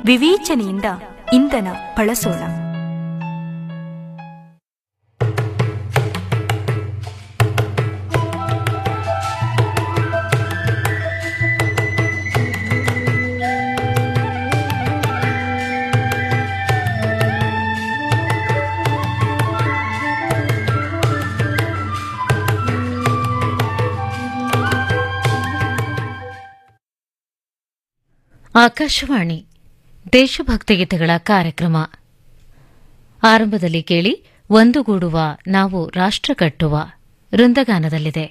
ವಿವೇಚನೆಯಿಂದ ಇಂಧನ ಬಳಸೋಣ ಆಕಾಶವಾಣಿ ದೇಶಭಕ್ತಿ ಗೀತೆಗಳ ಕಾರ್ಯಕ್ರಮ ಆರಂಭದಲ್ಲಿ ಕೇಳಿ ಒಂದುಗೂಡುವ ನಾವು ರಾಷ್ಟ್ರ ಕಟ್ಟುವ ವೃಂದಗಾನದಲ್ಲಿದೆ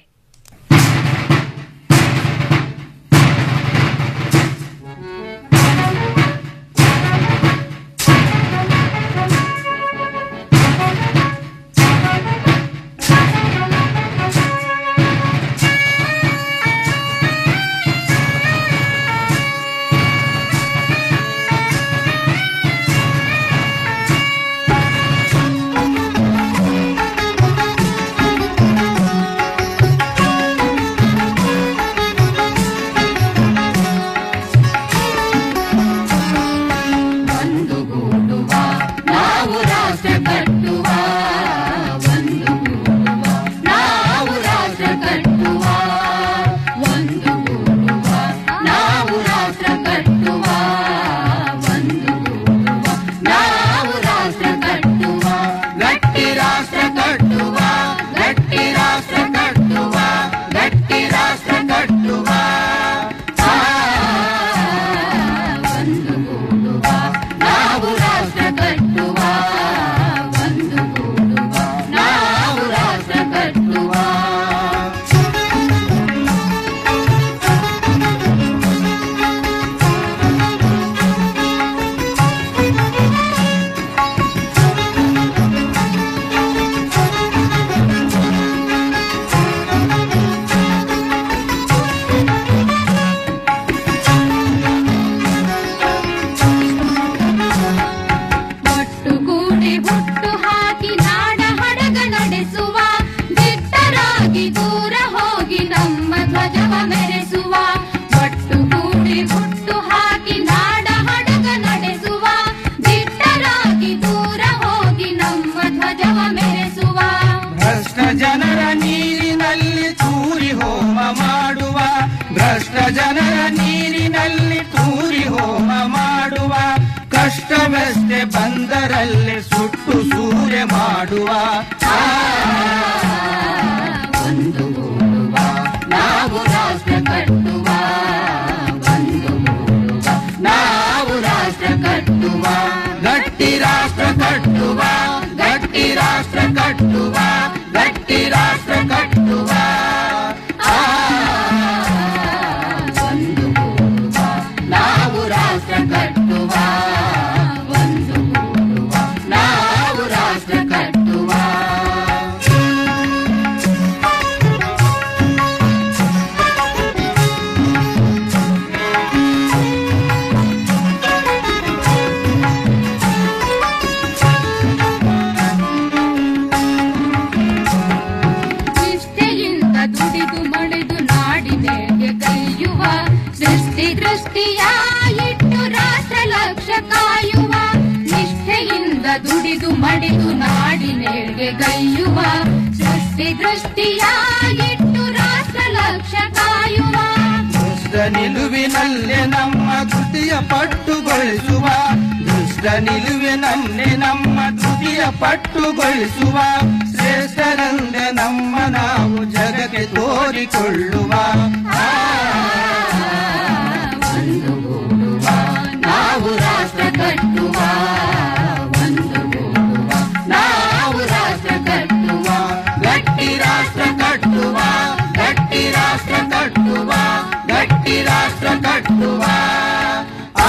ಒಂದುಗೂಡುವ ನಾವು ರಾಷ್ಟ್ರ ಕಟ್ಟುವ ಒಂದುಗೂಡುವ ನಾವು ರಾಷ್ಟ್ರ ಕಟ್ಟುವ ಒಂದುಗೂಡುವ ನಾವು ರಾಷ್ಟ್ರ ಕಟ್ಟುವ ಒಂದುಗೂಡುವ ನಾವು ರಾಷ್ಟ್ರ ಕಟ್ಟುವ ಗಟ್ಟಿ ರಾಷ್ಟ್ರ ಕಟ್ಟುವ ಗಟ್ಟಿ ರಾಷ್ಟ್ರ ಕಟ್ಟುವ ಗಟ್ಟಿ ರಾಷ್ಟ್ರ ಕಟ್ಟುವ ಆ, ಒಂದುಗೂಡುವ ನಾವು ರಾಷ್ಟ್ರ ಕಟ್ಟುವ ಒಂದುಗೂಡುವ ನಾವು ರಾಷ್ಟ್ರ ಕಟ್ಟುವ ಒಟ್ಟುಗೂಡಿ ಹುಟ್ಟು ಹಾಕಿ ನಾಡ ಹಡಗ ನಡೆಸುವ ದಿಟ್ಟರಾಗಿ ದೂರ ಹೋಗಿ ನಮ್ಮ ಧ್ವಜವ ಮೆರೆಸುವ ಒಟ್ಟುಗೂಡಿ ಹುಟ್ಟು ಹಾಕಿ ನಾಡ ಹಡಗ ನಡೆಸುವ ದಿಟ್ಟರಾಗಿ ದೂರ ಹೋಗಿ ನಮ್ಮ ಧ್ವಜವ ಮೆರೆಸುವ ಭ್ರಷ್ಟ ಜನರ ನೀರಿನಲ್ಲಿ ತೂರಿ ಹೋಮ ಮಾಡುವ ಭ್ರಷ್ಟ ಜನರ ನೀರಿನಲ್ಲಿ ತೂರಿ ಹೋಮ ಮಾಡುವ ಕಷ್ಟವೆಷ್ಟೇ ಬಂದರಲ್ಲಿ ಸುಟ್ಟು ಸೂರ್ಯ ಮಾಡುವ ಆ, ಒಂದುಗೂಡುವ ನಾವು ರಾಷ್ಟ್ರ ಕಟ್ಟುವ ಒಂದುಗೂಡುವ ನಾವು ರಾಷ್ಟ್ರ ಕಟ್ಟುವ ಗಟ್ಟಿ ರಾಷ್ಟ್ರ ಕಟ್ಟುವ ಗಟ್ಟಿ ರಾಷ್ಟ್ರ ಕಟ್ಟುವ ಗಟ್ಟಿ ರಾಷ್ಟ್ರ ಕಟ್ಟುವ ಆ, ಒಂದುಗೂಡುವ ನಾವು ರಾಷ್ಟ್ರ ಕಟ್ಟುವ ಒಂದುಗೂಡುವ ನಾವು ರಾಷ್ಟ್ರ ಕಟ್ಟುವ ನಿಷ್ಠೆಯಿಂದ ದುಡಿದು ಮಳೆದು ನಾಡಿನೆಗೆ ಕೈಯುವ ಸೃಷ್ಟಿ ದೃಷ್ಟಿಯ ಇಟ್ಟು ರಾಷ್ಟ್ರ ಲಕ್ಷ ಕಾಯುವ ನಿಷ್ಠೆಯಿಂದ ದುಡಿದು ಮಡಿದು ನಾಡಿನೆಗೆ ಗೈಯುವ ಸೃಷ್ಟಿ ದೃಷ್ಟಿಯ ಇಟ್ಟು ರಾಷ್ಟ್ರ ಲಕ್ಷ ಕಾಯುವ ದುಷ್ಟ ನಿಲುವಿನಲ್ಲೇ ನಮ್ಮ ದುತಿಯ ಪಟ್ಟುಗೊಳಿಸುವ ದುಷ್ಟ ನಿಲುವಿನಲ್ಲೇ ನಮ್ಮ ದುತಿಯ ಪಟ್ಟುಗೊಳಿಸುವ ಶ್ರೇಷ್ಠರಂದೆ ನಮ್ಮ ನಾವು ಜಗಕ್ಕೆ ತೋರಿಕೊಳ್ಳುವ ಆ, ಒಂದುಗೂಡುವ ನಾವು ರಾಷ್ಟ್ರ ಕಟ್ಟುವ ಒಂದುಗೂಡುವ ನಾವು ರಾಷ್ಟ್ರ ಕಟ್ಟುವ ಗಟ್ಟಿ ರಾಷ್ಟ್ರ ಕಟ್ಟುವ ಗಟ್ಟಿ ರಾಷ್ಟ್ರ ಕಟ್ಟುವ ಗಟ್ಟಿ ರಾಷ್ಟ್ರ ಕಟ್ಟುವ ಆ,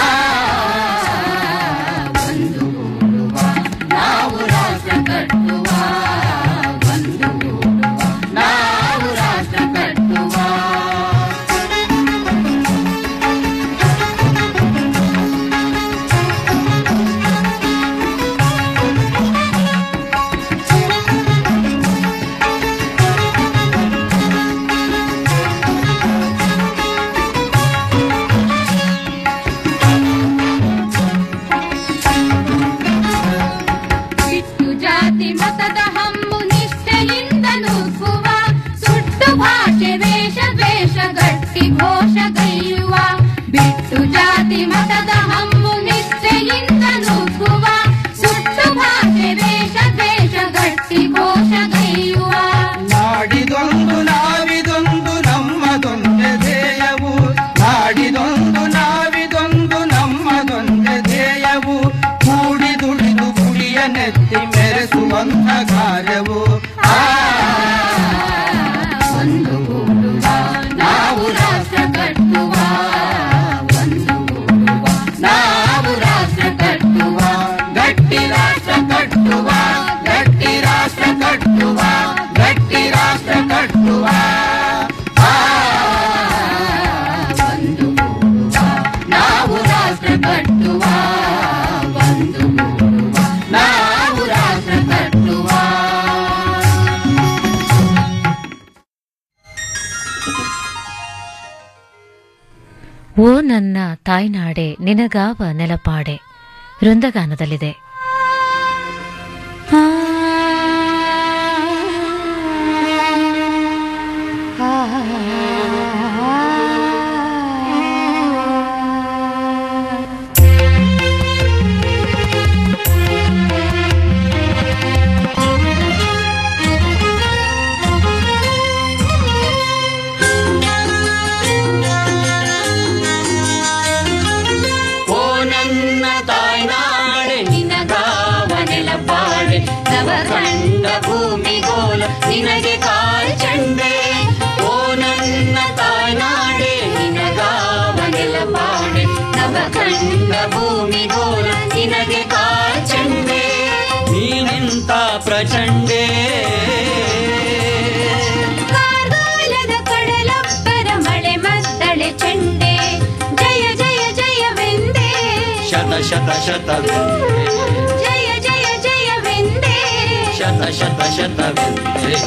ಒಂದುಗೂಡುವ ನಾವು ರಾಷ್ಟ್ರ ಕಟ್ಟುವ ಒಂದುಗೂಡುವ ನಾವು ರಾಷ್ಟ್ರ ಕಟ್ಟುವ ನನ್ನ ತಾಯ್ನಾಡೆ ನಿನಗಾವ ನೆಲಪಾಡೆ ವೃಂದಗಾನದಲ್ಲಿದೆ ಓ ನನ್ನ ತಾಯ್ನಾಡೆ ನಿನಗಾವ ನೆಲಪಾಡೆ ನವಖಂಡ ಭೂಮಿಗೋಲ ನಿನಗೆ ಕಾಲ್ಚಂಡೆ ಓ ನನ್ನ ತಾಯ್ನಾಡೆ ನಿನಗಾವ ನೆಲಪಾಡೆ ನವಖಂಡ ಭೂಮಿಗೋಲ ನಿನಗೆ ಕಾಲ್ಚಂಡೆ ನೀನೆಂತ ಪ್ರಚಂಡೆ ಕಾಗಾಲದ ಕಡಲಬ್ಬರ ಮಳೆ ಮದ್ದಳೆ ಚೆಂಡೆ ಜಯ ಜಯ ಜಯವೆಂದೇ ಶತ ಶತ ಶತ ಜಯ ಜಯ ಜಯವೆಂದೇ ಶತ ಶತ ಶತವೆಂದೇ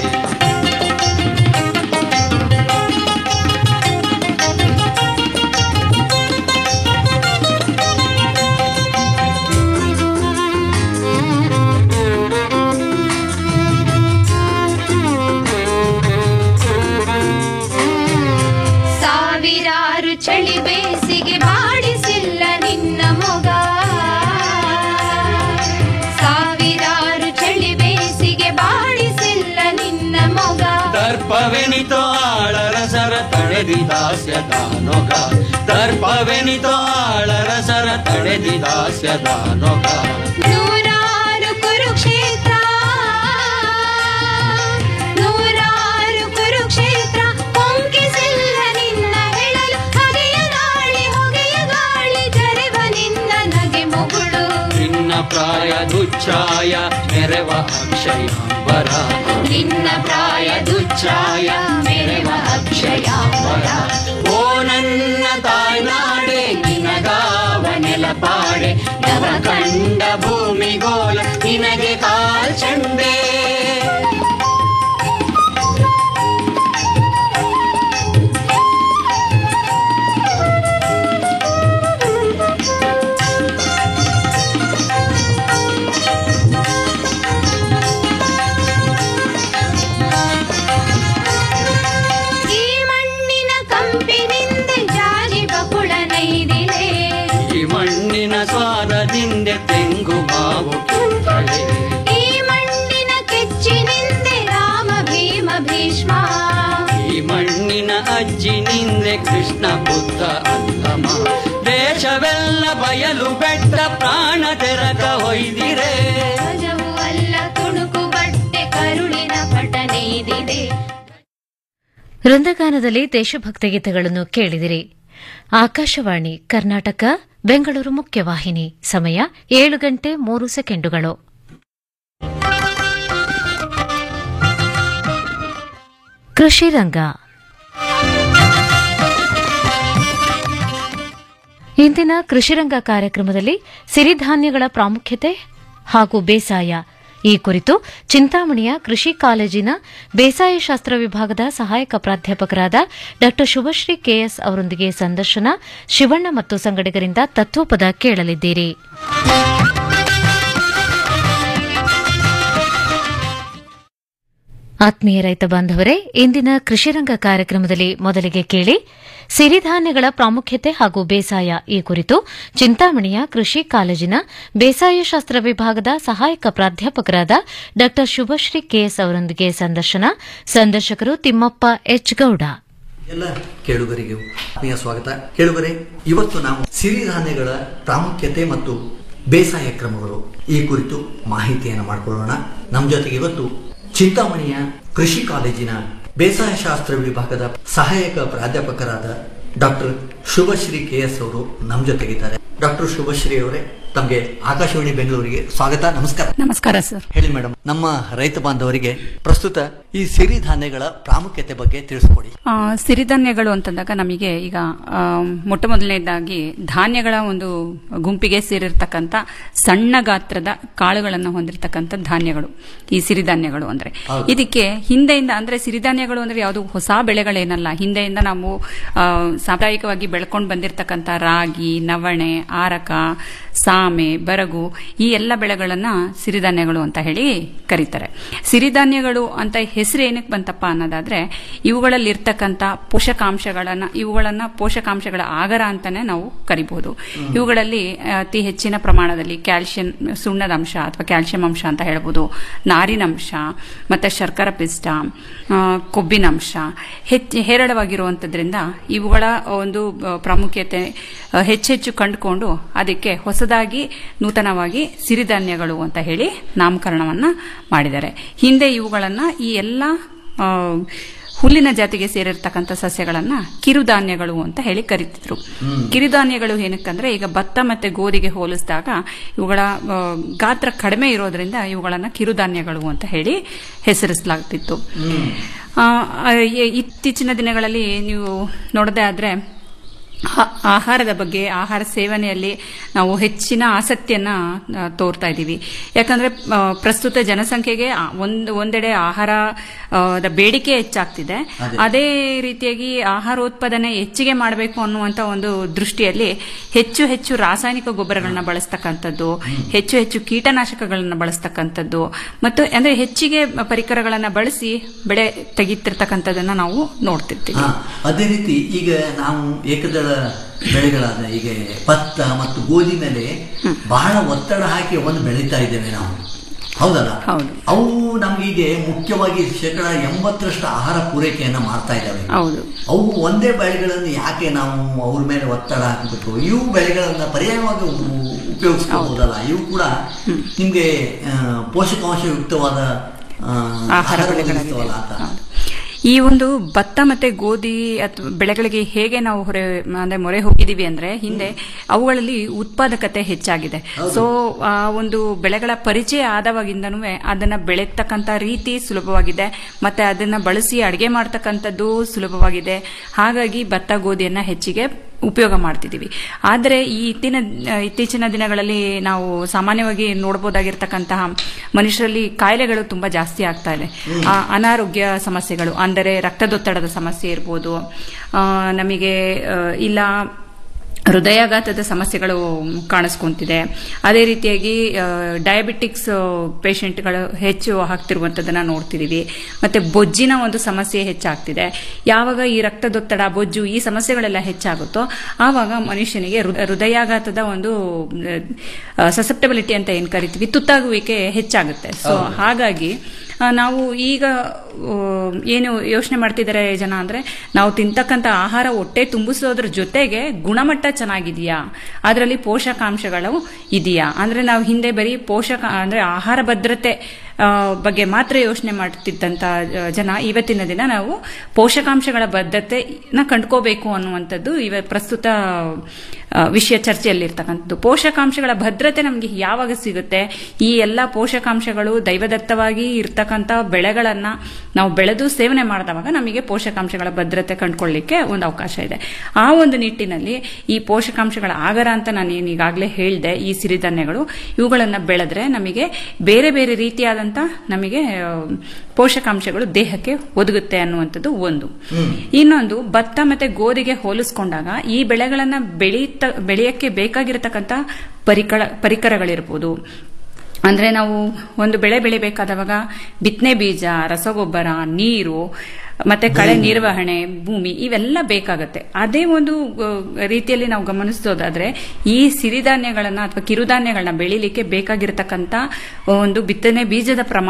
ಸಾವಿರಾರು ಚಳಿ ಬೇಸಿಗೆ ಬಾಡಿಸಿಲ್ಲ ನಿನ್ನ ಮೊಗ ಸಾವಿರಾರು ಚಳಿ ಬೇಸಿಗೆ ಬಾಡಿಸಿಲ್ಲ ನಿನ್ನ ಮೊಗ ದರ್ಪವೆನಿತೋ ಆಳರಸರ ತಡೆದಿದಾಸ್ಯದ ನೊಗ ದರ್ಪವೆನಿತೋ ಆಳರಸರ ತಡೆದಿದಾಸ್ಯದ ನೊಗ ನೂರಾರು ಕುರುಕ್ಷೇತ್ರ ನೂರಾರು ಕುರುಕ್ಷೇತ್ರ ಕೊಂಕಿಸಿಲ್ಲ ನಿನ್ನ ಹೆಳಲು ಹಗೆಯ ಗಾಳಿ ಹೊಗೆಯ ಗಾಳಿ ಜರೆವ ನಿನ್ನ ನಗೆ ಮುಗುಳು ನಿನ್ನ ಪ್ರಾಯ ದುಚ್ಛಾಯ ಮೆರೆವ ಅಕ್ಷಯಾಂಬರ ನಿನ್ನ ಪ್ರಾಯ ದುಚ್ಛಾಯ ಮೆರೆವ ಅಕ್ಷಯಾಂಬರ ಓ ನನ್ನ ತಾಯ್ನಾಡೆ ನಿನಗಾವ ನೆಲಪಾಡೆ ನವ ಕಂಡ ಭೂಮಿಗೋಲ ನಿನಗೆ ಕಾಲ್ಚಂಡೆ ಈ ಮಣ್ಣಿನ ಕಂಪಿನಿಂದ ಜಾಜಿ ಬಕುಳ ನೈದಿಲೆ ಈ ಮಣ್ಣಿನ ಸ್ವಾದದಿಂದ ತೆಂಗು ಮಾವು ಕಿತ್ತಳೆ ಈ ಮಣ್ಣಿನ ಕೆಚ್ಚಿನಿಂದ ರಾಮ ಭೀಮ ಭೀಷ್ಮ ಈ ಮಣ್ಣಿನ ಅಜ್ಜಿನಿಂದೆ ಕೃಷ್ಣ ಬುದ್ಧ ಅಲ್ಲಮ ದೇಶವೆಲ್ಲ ಬಯಲು ಬೆಟ್ಟ ಪ್ರಾಣ ತೆರಕ ಹೊಯ್ದಿರೆ ಧ್ವಜವು ಅಲ್ಲ ತುಣುಕು ಬಟ್ಟೆ ಕರುಳಿನ ಪಟ ನೇಯ್ದಿದೆ ವೃಂದಗಾನದಲ್ಲಿ ದೇಶಭಕ್ತ ಗೀತೆಗಳನ್ನು ಕೇಳಿದಿರಿ ಆಕಾಶವಾಣಿ ಕರ್ನಾಟಕ ಬೆಂಗಳೂರು ಮುಖ್ಯವಾಹಿನಿ ಸಮಯ ಏಳು ಗಂಟೆ ಮೂರು ಸೆಕೆಂಡುಗಳು ಕೃಷಿ ರಂಗ ಇಂದಿನ ಕೃಷಿರಂಗ ಕಾರ್ಯಕ್ರಮದಲ್ಲಿ ಸಿರಿಧಾನ್ಯಗಳ ಪ್ರಾಮುಖ್ಯತೆ ಹಾಗೂ ಬೇಸಾಯ ಈ ಕುರಿತು ಚಿಂತಾಮಣಿಯ ಕೃಷಿ ಕಾಲೇಜಿನ ಬೇಸಾಯ ಶಾಸ್ತ್ರ ವಿಭಾಗದ ಸಹಾಯಕ ಪ್ರಾಧ್ಯಾಪಕರಾದ ಡಾ ಶುಭಶ್ರೀ ಕೆಎಸ್ ಅವರೊಂದಿಗೆ ಸಂದರ್ಶನ ಶಿವಣ್ಣ ಮತ್ತು ಸಂಗಡಿಗರಿಂದ ತತ್ವಪದ ಕೇಳಲಿದ್ದೀರಿ ಆತ್ಮೀಯ ರೈತ ಬಾಂಧವರೇ ಇಂದಿನ ಕೃಷಿರಂಗ ಕಾರ್ಯಕ್ರಮದಲ್ಲಿ ಮೊದಲಿಗೆ ಕೇಳಿ ಸಿರಿಧಾನ್ಯಗಳ ಪ್ರಾಮುಖ್ಯತೆ ಹಾಗೂ ಬೇಸಾಯ ಈ ಕುರಿತು ಚಿಂತಾಮಣಿಯ ಕೃಷಿ ಕಾಲೇಜಿನ ಬೇಸಾಯ ಶಾಸ್ತ್ರ ವಿಭಾಗದ ಸಹಾಯಕ ಪ್ರಾಧ್ಯಾಪಕರಾದ ಡಾ ಶುಭಶ್ರೀ ಕೆಎಸ್ ಅವರೊಂದಿಗೆ ಸಂದರ್ಶನ ಸಂದರ್ಶಕರು ತಿಮ್ಮಪ್ಪ ಎಚ್ ಗೌಡ ಎಲ್ಲ ಕೇಳುಗರಿಗೂ ಆತ್ಮೀಯ ಸ್ವಾಗತ ಕೇಳುಗರೆ ಇವತ್ತು ನಾವು ಸಿರಿಧಾನ್ಯಗಳ ಪ್ರಾಮುಖ್ಯತೆ ಮತ್ತು ಬೇಸಾಯ ಕ್ರಮಗಳು ಈ ಕುರಿತು ಮಾಹಿತಿಯನ್ನು ಮಾಡಿಕೊಳ್ಳೋಣ ನಮ್ಮ ಜೊತೆಗೆ ಇವತ್ತು ಚಿಂತಾಮಣಿಯ ಕೃಷಿ ಕಾಲೇಜಿನ ಬೇಸಾಯ ಶಾಸ್ತ್ರ ವಿಭಾಗದ ಸಹಾಯಕ ಪ್ರಾಧ್ಯಾಪಕರಾದ ಡಾಕ್ಟರ್ ಶುಭಶ್ರೀ ಕೆ ಎಸ್ ಅವರು ನಮ್ಮ ಜೊತೆಗಿದ್ದಾರೆ ಡಾಕ್ಟರ್ ಶುಭಶ್ರೀ ಅವರೇ ತಮಗೆ ಆಕಾಶವಾಣಿ ಬೆಂಗಳೂರಿಗೆ ಸ್ವಾಗತ ನಮಸ್ಕಾರ ನಮಸ್ಕಾರ ಸರ್ ಹೇಳಿ ಮೇಡಮ್ ನಮ್ಮ ರೈತ ಬಾಂಧವರಿಗೆ ಪ್ರಸ್ತುತ ಈ ಸಿರಿಧಾನ್ಯಗಳ ಪ್ರಾಮುಖ್ಯತೆ ಬಗ್ಗೆ ತಿಳಿಸ್ಕೊಡಿ ಆ, ಸಿರಿಧಾನ್ಯಗಳು ಅಂತಂದಾಗ ನಮಗೆ ಈಗ ಆ, ಮೊಟ್ಟ ಮೊದಲನೇದಾಗಿ ಧಾನ್ಯಗಳ ಒಂದು ಗುಂಪಿಗೆ ಸೇರಿರ್ತಕ್ಕಂಥ ಸಣ್ಣ ಗಾತ್ರದ ಕಾಳುಗಳನ್ನು ಹೊಂದಿರತಕ್ಕಂಥ ಧಾನ್ಯಗಳು ಈ ಸಿರಿಧಾನ್ಯಗಳು ಅಂದ್ರೆ ಹೌದು. ಇದಕ್ಕೆ ಹಿಂದೆಯಿಂದ ಅಂದ್ರೆ ಸಿರಿಧಾನ್ಯಗಳು ಅಂದ್ರೆ ಯಾವುದು ಹೊಸ ಬೆಳೆಗಳೇನಲ್ಲ ಹಿಂದೆಯಿಂದ ನಾವು ಆ, ಸಾಂಪ್ರದಾಯಿಕವಾಗಿ ಬೆಳ್ಕೊಂಡು ಬಂದಿರತಕ್ಕಂಥ ರಾಗಿ ನವಣೆ ಆರಕ ಸಾಮೆ ಬರಗು ಈ ಎಲ್ಲ ಬೆಳೆಗಳನ್ನ ಸಿರಿಧಾನ್ಯಗಳು ಅಂತ ಹೇಳಿ ಕರೀತಾರೆ ಸಿರಿಧಾನ್ಯಗಳು ಅಂತ ಹೆಸರು ಏನಕ್ಕೆ ಬಂತಪ್ಪ ಅನ್ನೋದಾದ್ರೆ ಇವುಗಳಲ್ಲಿ ಇರ್ತಕ್ಕಂಥ ಪೋಷಕಾಂಶಗಳನ್ನ ಇವುಗಳನ್ನ ಪೋಷಕಾಂಶಗಳ ಆಗರ ಅಂತಾನೆ ನಾವು ಕರಿಬಹುದು ಇವುಗಳಲ್ಲಿ ಆ, ಅತಿ ಹೆಚ್ಚಿನ ಪ್ರಮಾಣದಲ್ಲಿ ಕ್ಯಾಲ್ಸಿಯಂ ಸುಣ್ಣದ ಅಂಶ ಅಥವಾ ಕ್ಯಾಲ್ಸಿಯಂ ಅಂಶ ಅಂತ ಹೇಳ್ಬೋದು ನಾರಿನಂಶ ಮತ್ತೆ ಶರ್ಕರ ಪಿಷ್ಟ ಆ, ಕೊಬ್ಬಿನಂಶ ಹೆಚ್ಚು ಹೇರಳವಾಗಿರುವಂತದ್ರಿಂದ ಇವುಗಳ ಒಂದು ಆ, ಪ್ರಾಮುಖ್ಯತೆ ಆ, ಹೆಚ್ಚೆಚ್ಚು ಕಂಡುಕೊಂಡು ಅದಕ್ಕೆ ಹೊಸದಾಗಿ ನೂತನವಾಗಿ ಸಿರಿಧಾನ್ಯಗಳು ಅಂತ ಹೇಳಿ ನಾಮಕರಣವನ್ನ ಮಾಡಿದ್ದಾರೆ ಹಿಂದೆ ಇವುಗಳನ್ನ ಈ ಎಲ್ಲ ಆ, ಹುಲ್ಲಿನ ಜಾತಿಗೆ ಸೇರಿರ್ತಕ್ಕಂಥ ಸಸ್ಯಗಳನ್ನ ಕಿರುಧಾನ್ಯಗಳು ಅಂತ ಹೇಳಿ ಕರೀತಿದ್ರು ಕಿರುಧಾನ್ಯಗಳು ಏನಕ್ಕಂದ್ರೆ ಈಗ ಭತ್ತ ಮತ್ತೆ ಗೋಧಿಗೆ ಹೋಲಿಸಿದಾಗ ಇವುಗಳ ಆ, ಗಾತ್ರ ಕಡಿಮೆ ಇರೋದ್ರಿಂದ ಇವುಗಳನ್ನ ಕಿರುಧಾನ್ಯಗಳು ಅಂತ ಹೇಳಿ ಹೆಸರಿಸಲಾಗ್ತಿತ್ತು ಆ, ಆ, ಇ- ಇತ್ತೀಚಿನ ದಿನಗಳಲ್ಲಿ ನೀವು ನೋಡದೆ ಆದ್ರೆ ಆ- ಆಹಾರದ ಬಗ್ಗೆ ಆಹಾರ ಸೇವನೆಯಲ್ಲಿ ನಾವು ಹೆಚ್ಚಿನ ಆಸಕ್ತಿಯನ್ನ ಆ, ತೋರ್ತಾ ಇದ್ದೀವಿ ಯಾಕಂದ್ರೆ ಆ, ಪ್ರಸ್ತುತ ಜನಸಂಖ್ಯೆಗೆ ಆ- ಒಂದು ಒಂದೆಡೆ ಆಹಾರ ಆ, ದ ಬೇಡಿಕೆ ಹೆಚ್ಚಾಗ್ತಿದೆ ಅದೇ ರೀತಿಯಾಗಿ ಆಹಾರೋತ್ಪಾದನೆ ಹೆಚ್ಚಿಗೆ ಮಾಡಬೇಕು ಅನ್ನುವಂತ ಒಂದು ದೃಷ್ಟಿಯಲ್ಲಿ ಹೆಚ್ಚು ಹೆಚ್ಚು ರಾಸಾಯನಿಕ ಗೊಬ್ಬರಗಳನ್ನ ಬಳಸ್ತಕ್ಕಂಥದ್ದು ಹೆಚ್ಚು ಹೆಚ್ಚು ಕೀಟನಾಶಕಗಳನ್ನ ಬಳಸ್ತಕ್ಕಂಥದ್ದು ಮತ್ತು ಅಂದ್ರೆ ಹೆಚ್ಚಿಗೆ ಪರಿಕರಗಳನ್ನ ಬಳಸಿ ಬೆಳೆ ತೆಗಿತಿರ್ತಕ್ಕಂಥದ್ದನ್ನ ನಾವು ನೋಡ್ತಿರ್ತೀವಿ ಹಾ ಅದೇ ರೀತಿ ಈಗ ನಾವು ಏಕದಳ ಬೆಳೆಗಳಾದ ಈಗ ಭತ್ತ ಮತ್ತು ಗೋಧಿ ಮೇಲೆ ಬಹಳ ಒತ್ತಡ ಹಾಕಿ ಒಂದು ಬೆಳೀತಾ ಇದ್ದೇವೆ ನಾವು ಹೌದಲ್ಲ ಹೌದು. ಅವು ನಮ್ಗೀಗ ಮುಖ್ಯವಾಗಿ ಶೇಕಡ ಎಂಬತ್ತರಷ್ಟು ಆಹಾರ ಪೂರೈಕೆಯನ್ನ ಮಾಡ್ತಾ ಇದ್ದಾವೆ ಹೌದು ಅವು ಒಂದೇ ಬೆಳೆಗಳನ್ನು ಯಾಕೆ ನಾವು ಅವ್ರ ಮೇಲೆ ಒತ್ತಡ ಹಾಕಬೇಕು ಇವು ಬೆಳೆಗಳನ್ನ ಪರ್ಯಾಯವಾಗಿ ಉ- ಉಪಯೋಗಿಸ್ಕೋಬಹುದಲ್ಲ ಇವು ಕೂಡ ನಿಮ್ಗೆ ಆ, ಪೋಷಕಾಂಶಯುಕ್ತವಾದ ಆ, ಆಹಾರ ಆಹಾರ ಬೆಳೆಗಳಾಗಿದೆ ಒದಗಿಸ್ತವಲ್ಲ ಅಂತ ಹೌದು. ಈ ಒಂದು ಭತ್ತ ಮತ್ತೆ ಗೋಧಿ ಅಥವಾ ಬೆಳೆಗಳಿಗೆ ಹೇಗೆ ನಾವು ಹೊರೆ ಅಂದ್ರೆ ಮೊರೆ ಹೋಗಿದೀವಿ ಅಂದ್ರೆ ಹಿಂದೆ ಅವುಗಳಲ್ಲಿ ಉತ್ಪಾದಕತೆ ಹೆಚ್ಚಾಗಿದೆ ಸೊ ಆ ಒಂದು ಬೆಳೆಗಳ ಪರಿಚಯ ಆದವಾಗಿಂದನೂ ಅದನ್ನ ಬೆಳೆತಕ್ಕಂತ ರೀತಿ ಸುಲಭವಾಗಿದೆ ಮತ್ತೆ ಅದನ್ನ ಬಳಸಿ ಅಡಿಗೆ ಮಾಡ್ತಕ್ಕಂಥದ್ದು ಸುಲಭವಾಗಿದೆ ಹಾಗಾಗಿ ಭತ್ತ ಗೋಧಿಯನ್ನ ಹೆಚ್ಚಿಗೆ ಉಪಯೋಗ ಮಾಡ್ತಿದ್ದೀವಿ ಆದರೆ ಈ ಇತ್ತಿನ ಇತ್ತೀಚಿನ ದಿನಗಳಲ್ಲಿ ನಾವು ಸಾಮಾನ್ಯವಾಗಿ ನೋಡಬಹುದಾಗಿರ್ತಕ್ಕಂತಹ ಮನುಷ್ಯರಲ್ಲಿ ಕಾಯಿಲೆಗಳು ತುಂಬಾ ಜಾಸ್ತಿ ಆಗ್ತಾ ಇದೆ ಆ, ಅನಾರೋಗ್ಯ ಸಮಸ್ಯೆಗಳು ಅಂದರೆ ರಕ್ತದೊತ್ತಡದ ಸಮಸ್ಯೆ ಇರ್ಬೋದು ಆ, ನಮಗೆ ಆ, ಇಲ್ಲ ಹೃದಯಾಘಾತದ ಸಮಸ್ಯೆಗಳು ಕಾಣಿಸ್ಕೊಂತಿದೆ ಅದೇ ರೀತಿಯಾಗಿ ಡಯಾಬಿಟಿಕ್ಸ್ ಪೇಷಂಟ್ಗಳು ಹೆಚ್ಚು ಆಗ್ತಿರುವಂಥದ್ದನ್ನ ನೋಡ್ತಿದೀವಿ ಮತ್ತೆ ಬೊಜ್ಜಿನ ಒಂದು ಸಮಸ್ಯೆ ಹೆಚ್ಚಾಗ್ತಿದೆ ಯಾವಾಗ ಈ ರಕ್ತದೊತ್ತಡ ಬೊಜ್ಜು ಈ ಸಮಸ್ಯೆಗಳೆಲ್ಲ ಹೆಚ್ಚಾಗುತ್ತೋ ಆವಾಗ ಮನುಷ್ಯನಿಗೆ ಹೃ- ಹೃದಯಾಘಾತದ ಒಂದು ಸಸೆಪ್ಟಬಿಲಿಟಿ ಅಂತ ಏನ್ ಕರಿತೀವಿ ತುತ್ತಾಗುವಿಕೆ ಹೆಚ್ಚಾಗುತ್ತೆ ಸೊ ಹಾಗಾಗಿ ಆ, ನಾವು ಈಗ ಆ, ಏನು ಯೋಚನೆ ಮಾಡ್ತಿದ್ದಾರೆ ಜನ ಅಂದ್ರೆ ನಾವು ತಿಂತಕ್ಕಂತ ಆಹಾರ ಹೊಟ್ಟೆ ತುಂಬಿಸೋದ್ರ ಜೊತೆಗೆ ಗುಣಮಟ್ಟ ಚೆನ್ನಾಗಿದೆಯಾ ಅದರಲ್ಲಿ ಪೋಷಕಾಂಶಗಳು ಇದೆಯಾ ಅಂದ್ರೆ ನಾವು ಹಿಂದೆ ಬರೀ ಪೋಷಕ ಅಂದ್ರೆ ಆಹಾರ ಭದ್ರತೆ ಆ, ಬಗ್ಗೆ ಮಾತ್ರ ಯೋಚನೆ ಮಾಡ್ತಿದ್ದಂತ ಆ, ಜನ ಇವತ್ತಿನ ದಿನ ನಾವು ಪೋಷಕಾಂಶಗಳ ಬದ್ಧತೆನ ಕಂಡ್ಕೋಬೇಕು ಅನ್ನುವಂಥದ್ದು ಇವ ಪ್ರಸ್ತುತ ಆ, ವಿಷಯ ಚರ್ಚೆಯಲ್ಲಿರ್ತಕ್ಕಂಥದ್ದು ಪೋಷಕಾಂಶಗಳ ಭದ್ರತೆ ನಮಗೆ ಯಾವಾಗ ಸಿಗುತ್ತೆ ಈ ಎಲ್ಲ ಪೋಷಕಾಂಶಗಳು ದೈವದತ್ತವಾಗಿ ಇರ್ತಕ್ಕಂಥ ಬೆಳೆಗಳನ್ನ ನಾವು ಬೆಳೆದು ಸೇವನೆ ಮಾಡಿದವಾಗ ನಮಗೆ ಪೋಷಕಾಂಶಗಳ ಭದ್ರತೆ ಕಂಡುಕೊಳ್ಳಿಕ್ಕೆ ಒಂದು ಅವಕಾಶ ಇದೆ ಆ ಒಂದು ನಿಟ್ಟಿನಲ್ಲಿ ಈ ಪೋಷಕಾಂಶಗಳ ಆಗರ ಅಂತ ನಾನು ಏನು ಈಗಾಗಲೇ ಹೇಳಿದೆ ಈ ಸಿರಿಧಾನ್ಯಗಳು ಇವುಗಳನ್ನ ಬೆಳೆದ್ರೆ ನಮಗೆ ಬೇರೆ ಬೇರೆ ರೀತಿಯಾದಂತ ನಮಗೆ ಆ, ಪೋಷಕಾಂಶಗಳು ದೇಹಕ್ಕೆ ಒದಗುತ್ತೆ ಅನ್ನುವಂಥದ್ದು ಒಂದು ಇನ್ನೊಂದು ಭತ್ತ ಮತ್ತೆ ಗೋಧಿಗೆ ಹೋಲಿಸ್ಕೊಂಡಾಗ ಈ ಬೆಳೆಗಳನ್ನ ಬೆಳೆಯುತ್ತ ಬೆಳೆಯಕ್ಕೆ ಬೇಕಾಗಿರತಕ್ಕಂತ ಪರಿಕರ ಪರಿಕರಗಳಿರ್ಬೋದು ಅಂದ್ರೆ ನಾವು ಒಂದು ಬೆಳೆ ಬೆಳಿಬೇಕಾದವಾಗ ಬಿತ್ತನೆ ಬೀಜ ರಸಗೊಬ್ಬರ ನೀರು ಮತ್ತೆ ಕಳೆ ನಿರ್ವಹಣೆ ಭೂಮಿ ಇವೆಲ್ಲ ಬೇಕಾಗತ್ತೆ ಅದೇ ಒಂದು ಆ, ರೀತಿಯಲ್ಲಿ ನಾವು ಗಮನಿಸೋದಾದ್ರೆ ಈ ಸಿರಿಧಾನ್ಯಗಳನ್ನ ಅಥವಾ ಕಿರುಧಾನ್ಯಗಳನ್ನ ಬೆಳಿಲಿಕ್ಕೆ ಬೇಕಾಗಿರತಕ್ಕಂತ ಒಂದು ಬಿತ್ತನೆ ಬೀಜದ ಪ್ರಮಾಣ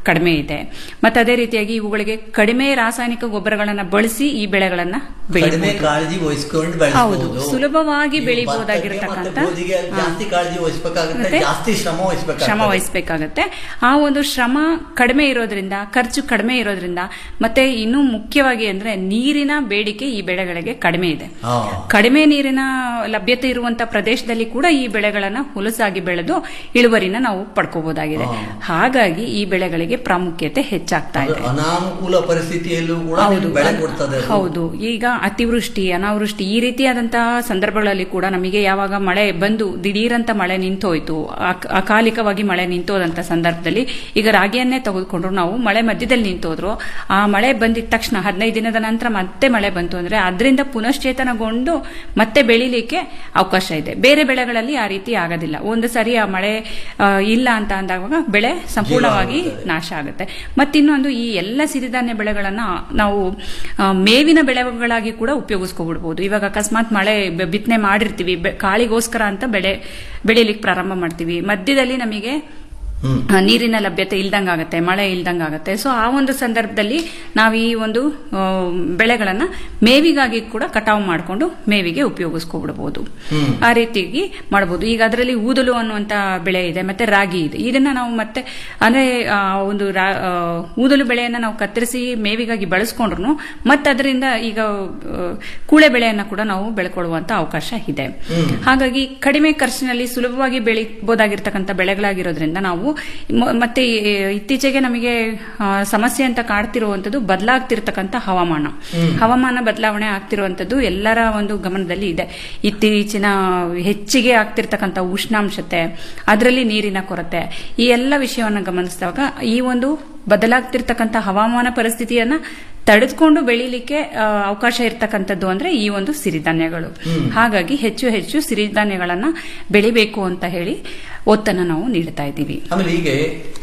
ಕಡಿಮೆ ಇದೆ ಮತ್ತೆ ಅದೇ ರೀತಿಯಾಗಿ ಇವುಗಳಿಗೆ ಕಡಿಮೆ ರಾಸಾಯನಿಕ ಗೊಬ್ಬರಗಳನ್ನ ಬಳಸಿ ಈ ಬೆಳೆಗಳನ್ನ ಕಡಿಮೆ ಬೆಳಿಬಹುದು ಕಾಳಜಿ ವಹಿಸ್ಕೊಂಡು ಹೌದು, ಬೆಳೆಸಬಹುದು ಸುಲಭವಾಗಿ ಈ ಬೆಳಿಬೋದಾಗಿರ್ತಕ್ಕಂಥ- ಭತ್ತಕ್ಕೆ ಮತ್ತೆ ಗೋಧಿಗೆ ಹಾ. ಜಾಸ್ತಿ ಕಾಳಜಿ ವಹಿಸ್ಬೇಕಾಗುತ್ತೆ ಮತ್ತೆ ಜಾಸ್ತಿ ಶ್ರಮ ವಹಿಸ್ಬೇಕಾಗುತ್ತೆ ಶ್ರಮ ವಹಿಸಬೇಕಾಗತ್ತೆ ಆ ಒಂದು ಶ್ರಮ ಕಡಿಮೆ ಇರೋದ್ರಿಂದ ಖರ್ಚು ಕಡಿಮೆ ಇರೋದ್ರಿಂದ ಮತ್ತೆ ಇನ್ನೂ ಮುಖ್ಯವಾಗಿ ಅಂದ್ರೆ ನೀರಿನ ಬೇಡಿಕೆ ಈ ಬೆಳೆಗಳಿಗೆ ಕಡಿಮೆ ಇದೆ ಹಾ. ಕಡಿಮೆ ನೀರಿನ ಲಭ್ಯತೆ ಇರುವಂತ ಪ್ರದೇಶದಲ್ಲಿ ಕೂಡ ಈ ಬೆಳೆಗಳನ್ನ ಹುಲಸಾಗಿ ಬೆಳೆದು ಇಳುವರಿನ ನಾವು ಪಡ್ಕೋಬಹುದಾಗಿದೆ ಹಾ. ಹಾಗಾಗಿ ಈ ಬೆಳೆಗಳಿಗೆ ಪ್ರಾಮುಖ್ಯತೆ ಹೆಚ್ಚಾಗ್ತಾ ಅದು ಇದೆ ಅನಾನುಕೂಲ ಪರಿಸ್ಥಿತಿಯಲ್ಲೂ ಕೂಡ ಹೌದು ಬೆಳೆ ಅದ್- ಕೊಡ್ತದೆ ಅದು. ಹೌದು ಈಗ ಅತಿವೃಷ್ಟಿ ಅನಾವೃಷ್ಟಿ ಈ ರೀತಿಯಾದಂತಹ ಸಂದರ್ಭಗಳಲ್ಲಿ ಕೂಡ ನಮಗೆ ಯಾವಾಗ ಮಳೆ ಬಂದು ದಿಢೀರಂತ ಮಳೆ ನಿಂತೋಯ್ತು ಅಕ್- ಅಕಾಲಿಕವಾಗಿ ಮಳೆ ನಿಂತೋದಂತ ಸಂದರ್ಭದಲ್ಲಿ ಈಗ ರಾಗಿಯನ್ನೇ ತೆಗೆದುಕೊಂಡ್ರು ನಾವು ಮಳೆ ಮಧ್ಯದಲ್ಲಿ ನಿಂತೋದ್ರು ಆ ಮಳೆ ಬಂದಿದ ತಕ್ಷಣ ಹದಿನೈದು ದಿನದ ನಂತರ ಮತ್ತೆ ಮಳೆ ಬಂತು ಅಂದ್ರೆ ಅದರಿಂದ ಪುನಶ್ಚೇತನಗೊಂಡು ಮತ್ತೆ ಬೆಳಿಲಿಕ್ಕೆ ಅವಕಾಶ ಇದೆ ಬೇರೆ ಬೆಳೆಗಳಲ್ಲಿ ಆ ರೀತಿ ಆಗೋದಿಲ್ಲ ಒಂದು ಸರಿ ಆ ಮಳೆ ಆ, ಇಲ್ಲ ಅಂತ ಅಂದಾಗ ಬೆಳೆ ಸಂಪೂರ್ಣವಾಗಿ ಜೀವ ನಾಶ ಆಗುತ್ತೆ ಮತ್ತಿನ್ನೊಂದು ಈ ಎಲ್ಲ ಸಿರಿಧಾನ್ಯ ಬೆಳೆಗಳನ್ನ ನಾವು ಆ, ಮೇವಿನ ಬೆಳೆಗಳಾಗಿ ಕೂಡ ಉಪಯೋಗಿಸ್ಕೊಬಿಡ್ಬೋದು ಇವಾಗ ಅಕಸ್ಮಾತ್ ಮಳೆ ಬ- ಬಿತ್ತನೆ ಮಾಡಿರ್ತೀವಿ ಬೆ- ಕಾಳಿಗೋಸ್ಕರ ಅಂತ ಬೆಳೆ ಬೆಳಿಲಿಕ್ಕೆ ಪ್ರಾರಂಭ ಮಾಡ್ತೀವಿ ಮಧ್ಯದಲ್ಲಿ ನಮಗೆ ಹ್ಮ್. ಆ, ನೀರಿನ ಲಭ್ಯತೆ ಇಲ್ದಂಗಾಗತ್ತೆ ಮಳೆ ಇಲ್ದಂಗಾಗತ್ತೆ ಸೊ ಆ ಒಂದು ಸಂದರ್ಭದಲ್ಲಿ ನಾವು ಈ ಒಂದು ಆ, ಬೆಳೆಗಳನ್ನ ಮೇವಿಗಾಗಿ ಕೂಡ ಕಟಾವು ಮಾಡಿಕೊಂಡು ಮೇವಿಗೆ ಉಪಯೋಗಿಸ್ಕೊಬಿಡ್ಬೋದು ಹ್ಮ್. ಆ ರೀತಿಯಾಗಿ ಮಾಡಬಹುದು ಈಗ ಅದರಲ್ಲಿ ಊದಲು ಅನ್ನುವಂತ ಬೆಳೆ ಇದೆ ಮತ್ತೆ ರಾಗಿ ಇದೆ ಇದನ್ನ ನಾವು ಮತ್ತೆ ಅಂದ್ರೆ ಆ, ಒಂದು ರಾ- ಆ, ಊದಲು ಬೆಳೆಯನ್ನ ನಾವು ಕತ್ತರಿಸಿ ಮೇವಿಗಾಗಿ ಬಳಸ್ಕೊಂಡ್ರು ಮತ್ತೆ ಅದರಿಂದ ಈಗ ಆ, ಕೂಳೆ ಬೆಳೆಯನ್ನ ಕೂಡ ನಾವು ಬೆಳ್ಕೊಳ್ಳುವಂತ ಅವಕಾಶ ಇದೆ ಹಾಗಾಗಿ ಕಡಿಮೆ ಖರ್ಚಿನಲ್ಲಿ ಸುಲಭವಾಗಿ ಬೆಳಿಬಹುದಾಗಿರ್ತಕ್ಕಂಥ ಬೆಳೆಗಳಾಗಿರೋದ್ರಿಂದ ನಾವು ಮ- ಮತ್ತೆ ಈ- ಇತ್ತೀಚೆಗೆ ನಮಗೆ ಆ, ಸಮಸ್ಯೆ ಅಂತ ಕಾಡ್ತಿರುವಂತದ್ದು ಬದಲಾಗ್ತಿರ್ತಕ್ಕಂಥ ಹವಾಮಾನ ಹವಾಮಾನ ಬದಲಾವಣೆ ಆಗ್ತಿರುವಂತದ್ದು ಎಲ್ಲರ ಒಂದು ಗಮನದಲ್ಲಿ ಇದೆ ಇತ್ತೀಚಿನ ಹೆಚ್ಚಿಗೆ ಆಗ್ತಿರ್ತಕ್ಕಂಥ ಉಷ್ಣಾಂಶತೆ ಅದರಲ್ಲಿ ನೀರಿನ ಕೊರತೆ ಈ ಎಲ್ಲ ವಿಷಯವನ್ನು ಗಮನಿಸಿದಾಗ ಈ ಒಂದು ಬದಲಾಗ್ತಿರ್ತಕ್ಕಂಥ ಹವಾಮಾನ ಪರಿಸ್ಥಿತಿಯನ್ನ ತಡೆದುಕೊಂಡು ಬೆಳಿಲಿಕ್ಕೆ ಆ, ಅವಕಾಶ ಇರ್ತಕ್ಕಂಥದ್ದು ಅಂದ್ರೆ ಈ ಒಂದು ಸಿರಿಧಾನ್ಯಗಳು ಹಾಗಾಗಿ ಹೆಚ್ಚು ಹೆಚ್ಚು ಸಿರಿಧಾನ್ಯಗಳನ್ನ ಬೆಳಿಬೇಕು ಅಂತ ಹೇಳಿ ಒತ್ತನ್ನು ನಾವು ನೀಡ್ತಾ ಇದ್ದೀವಿ ಆಮೇಲೆ ಹೀಗೆ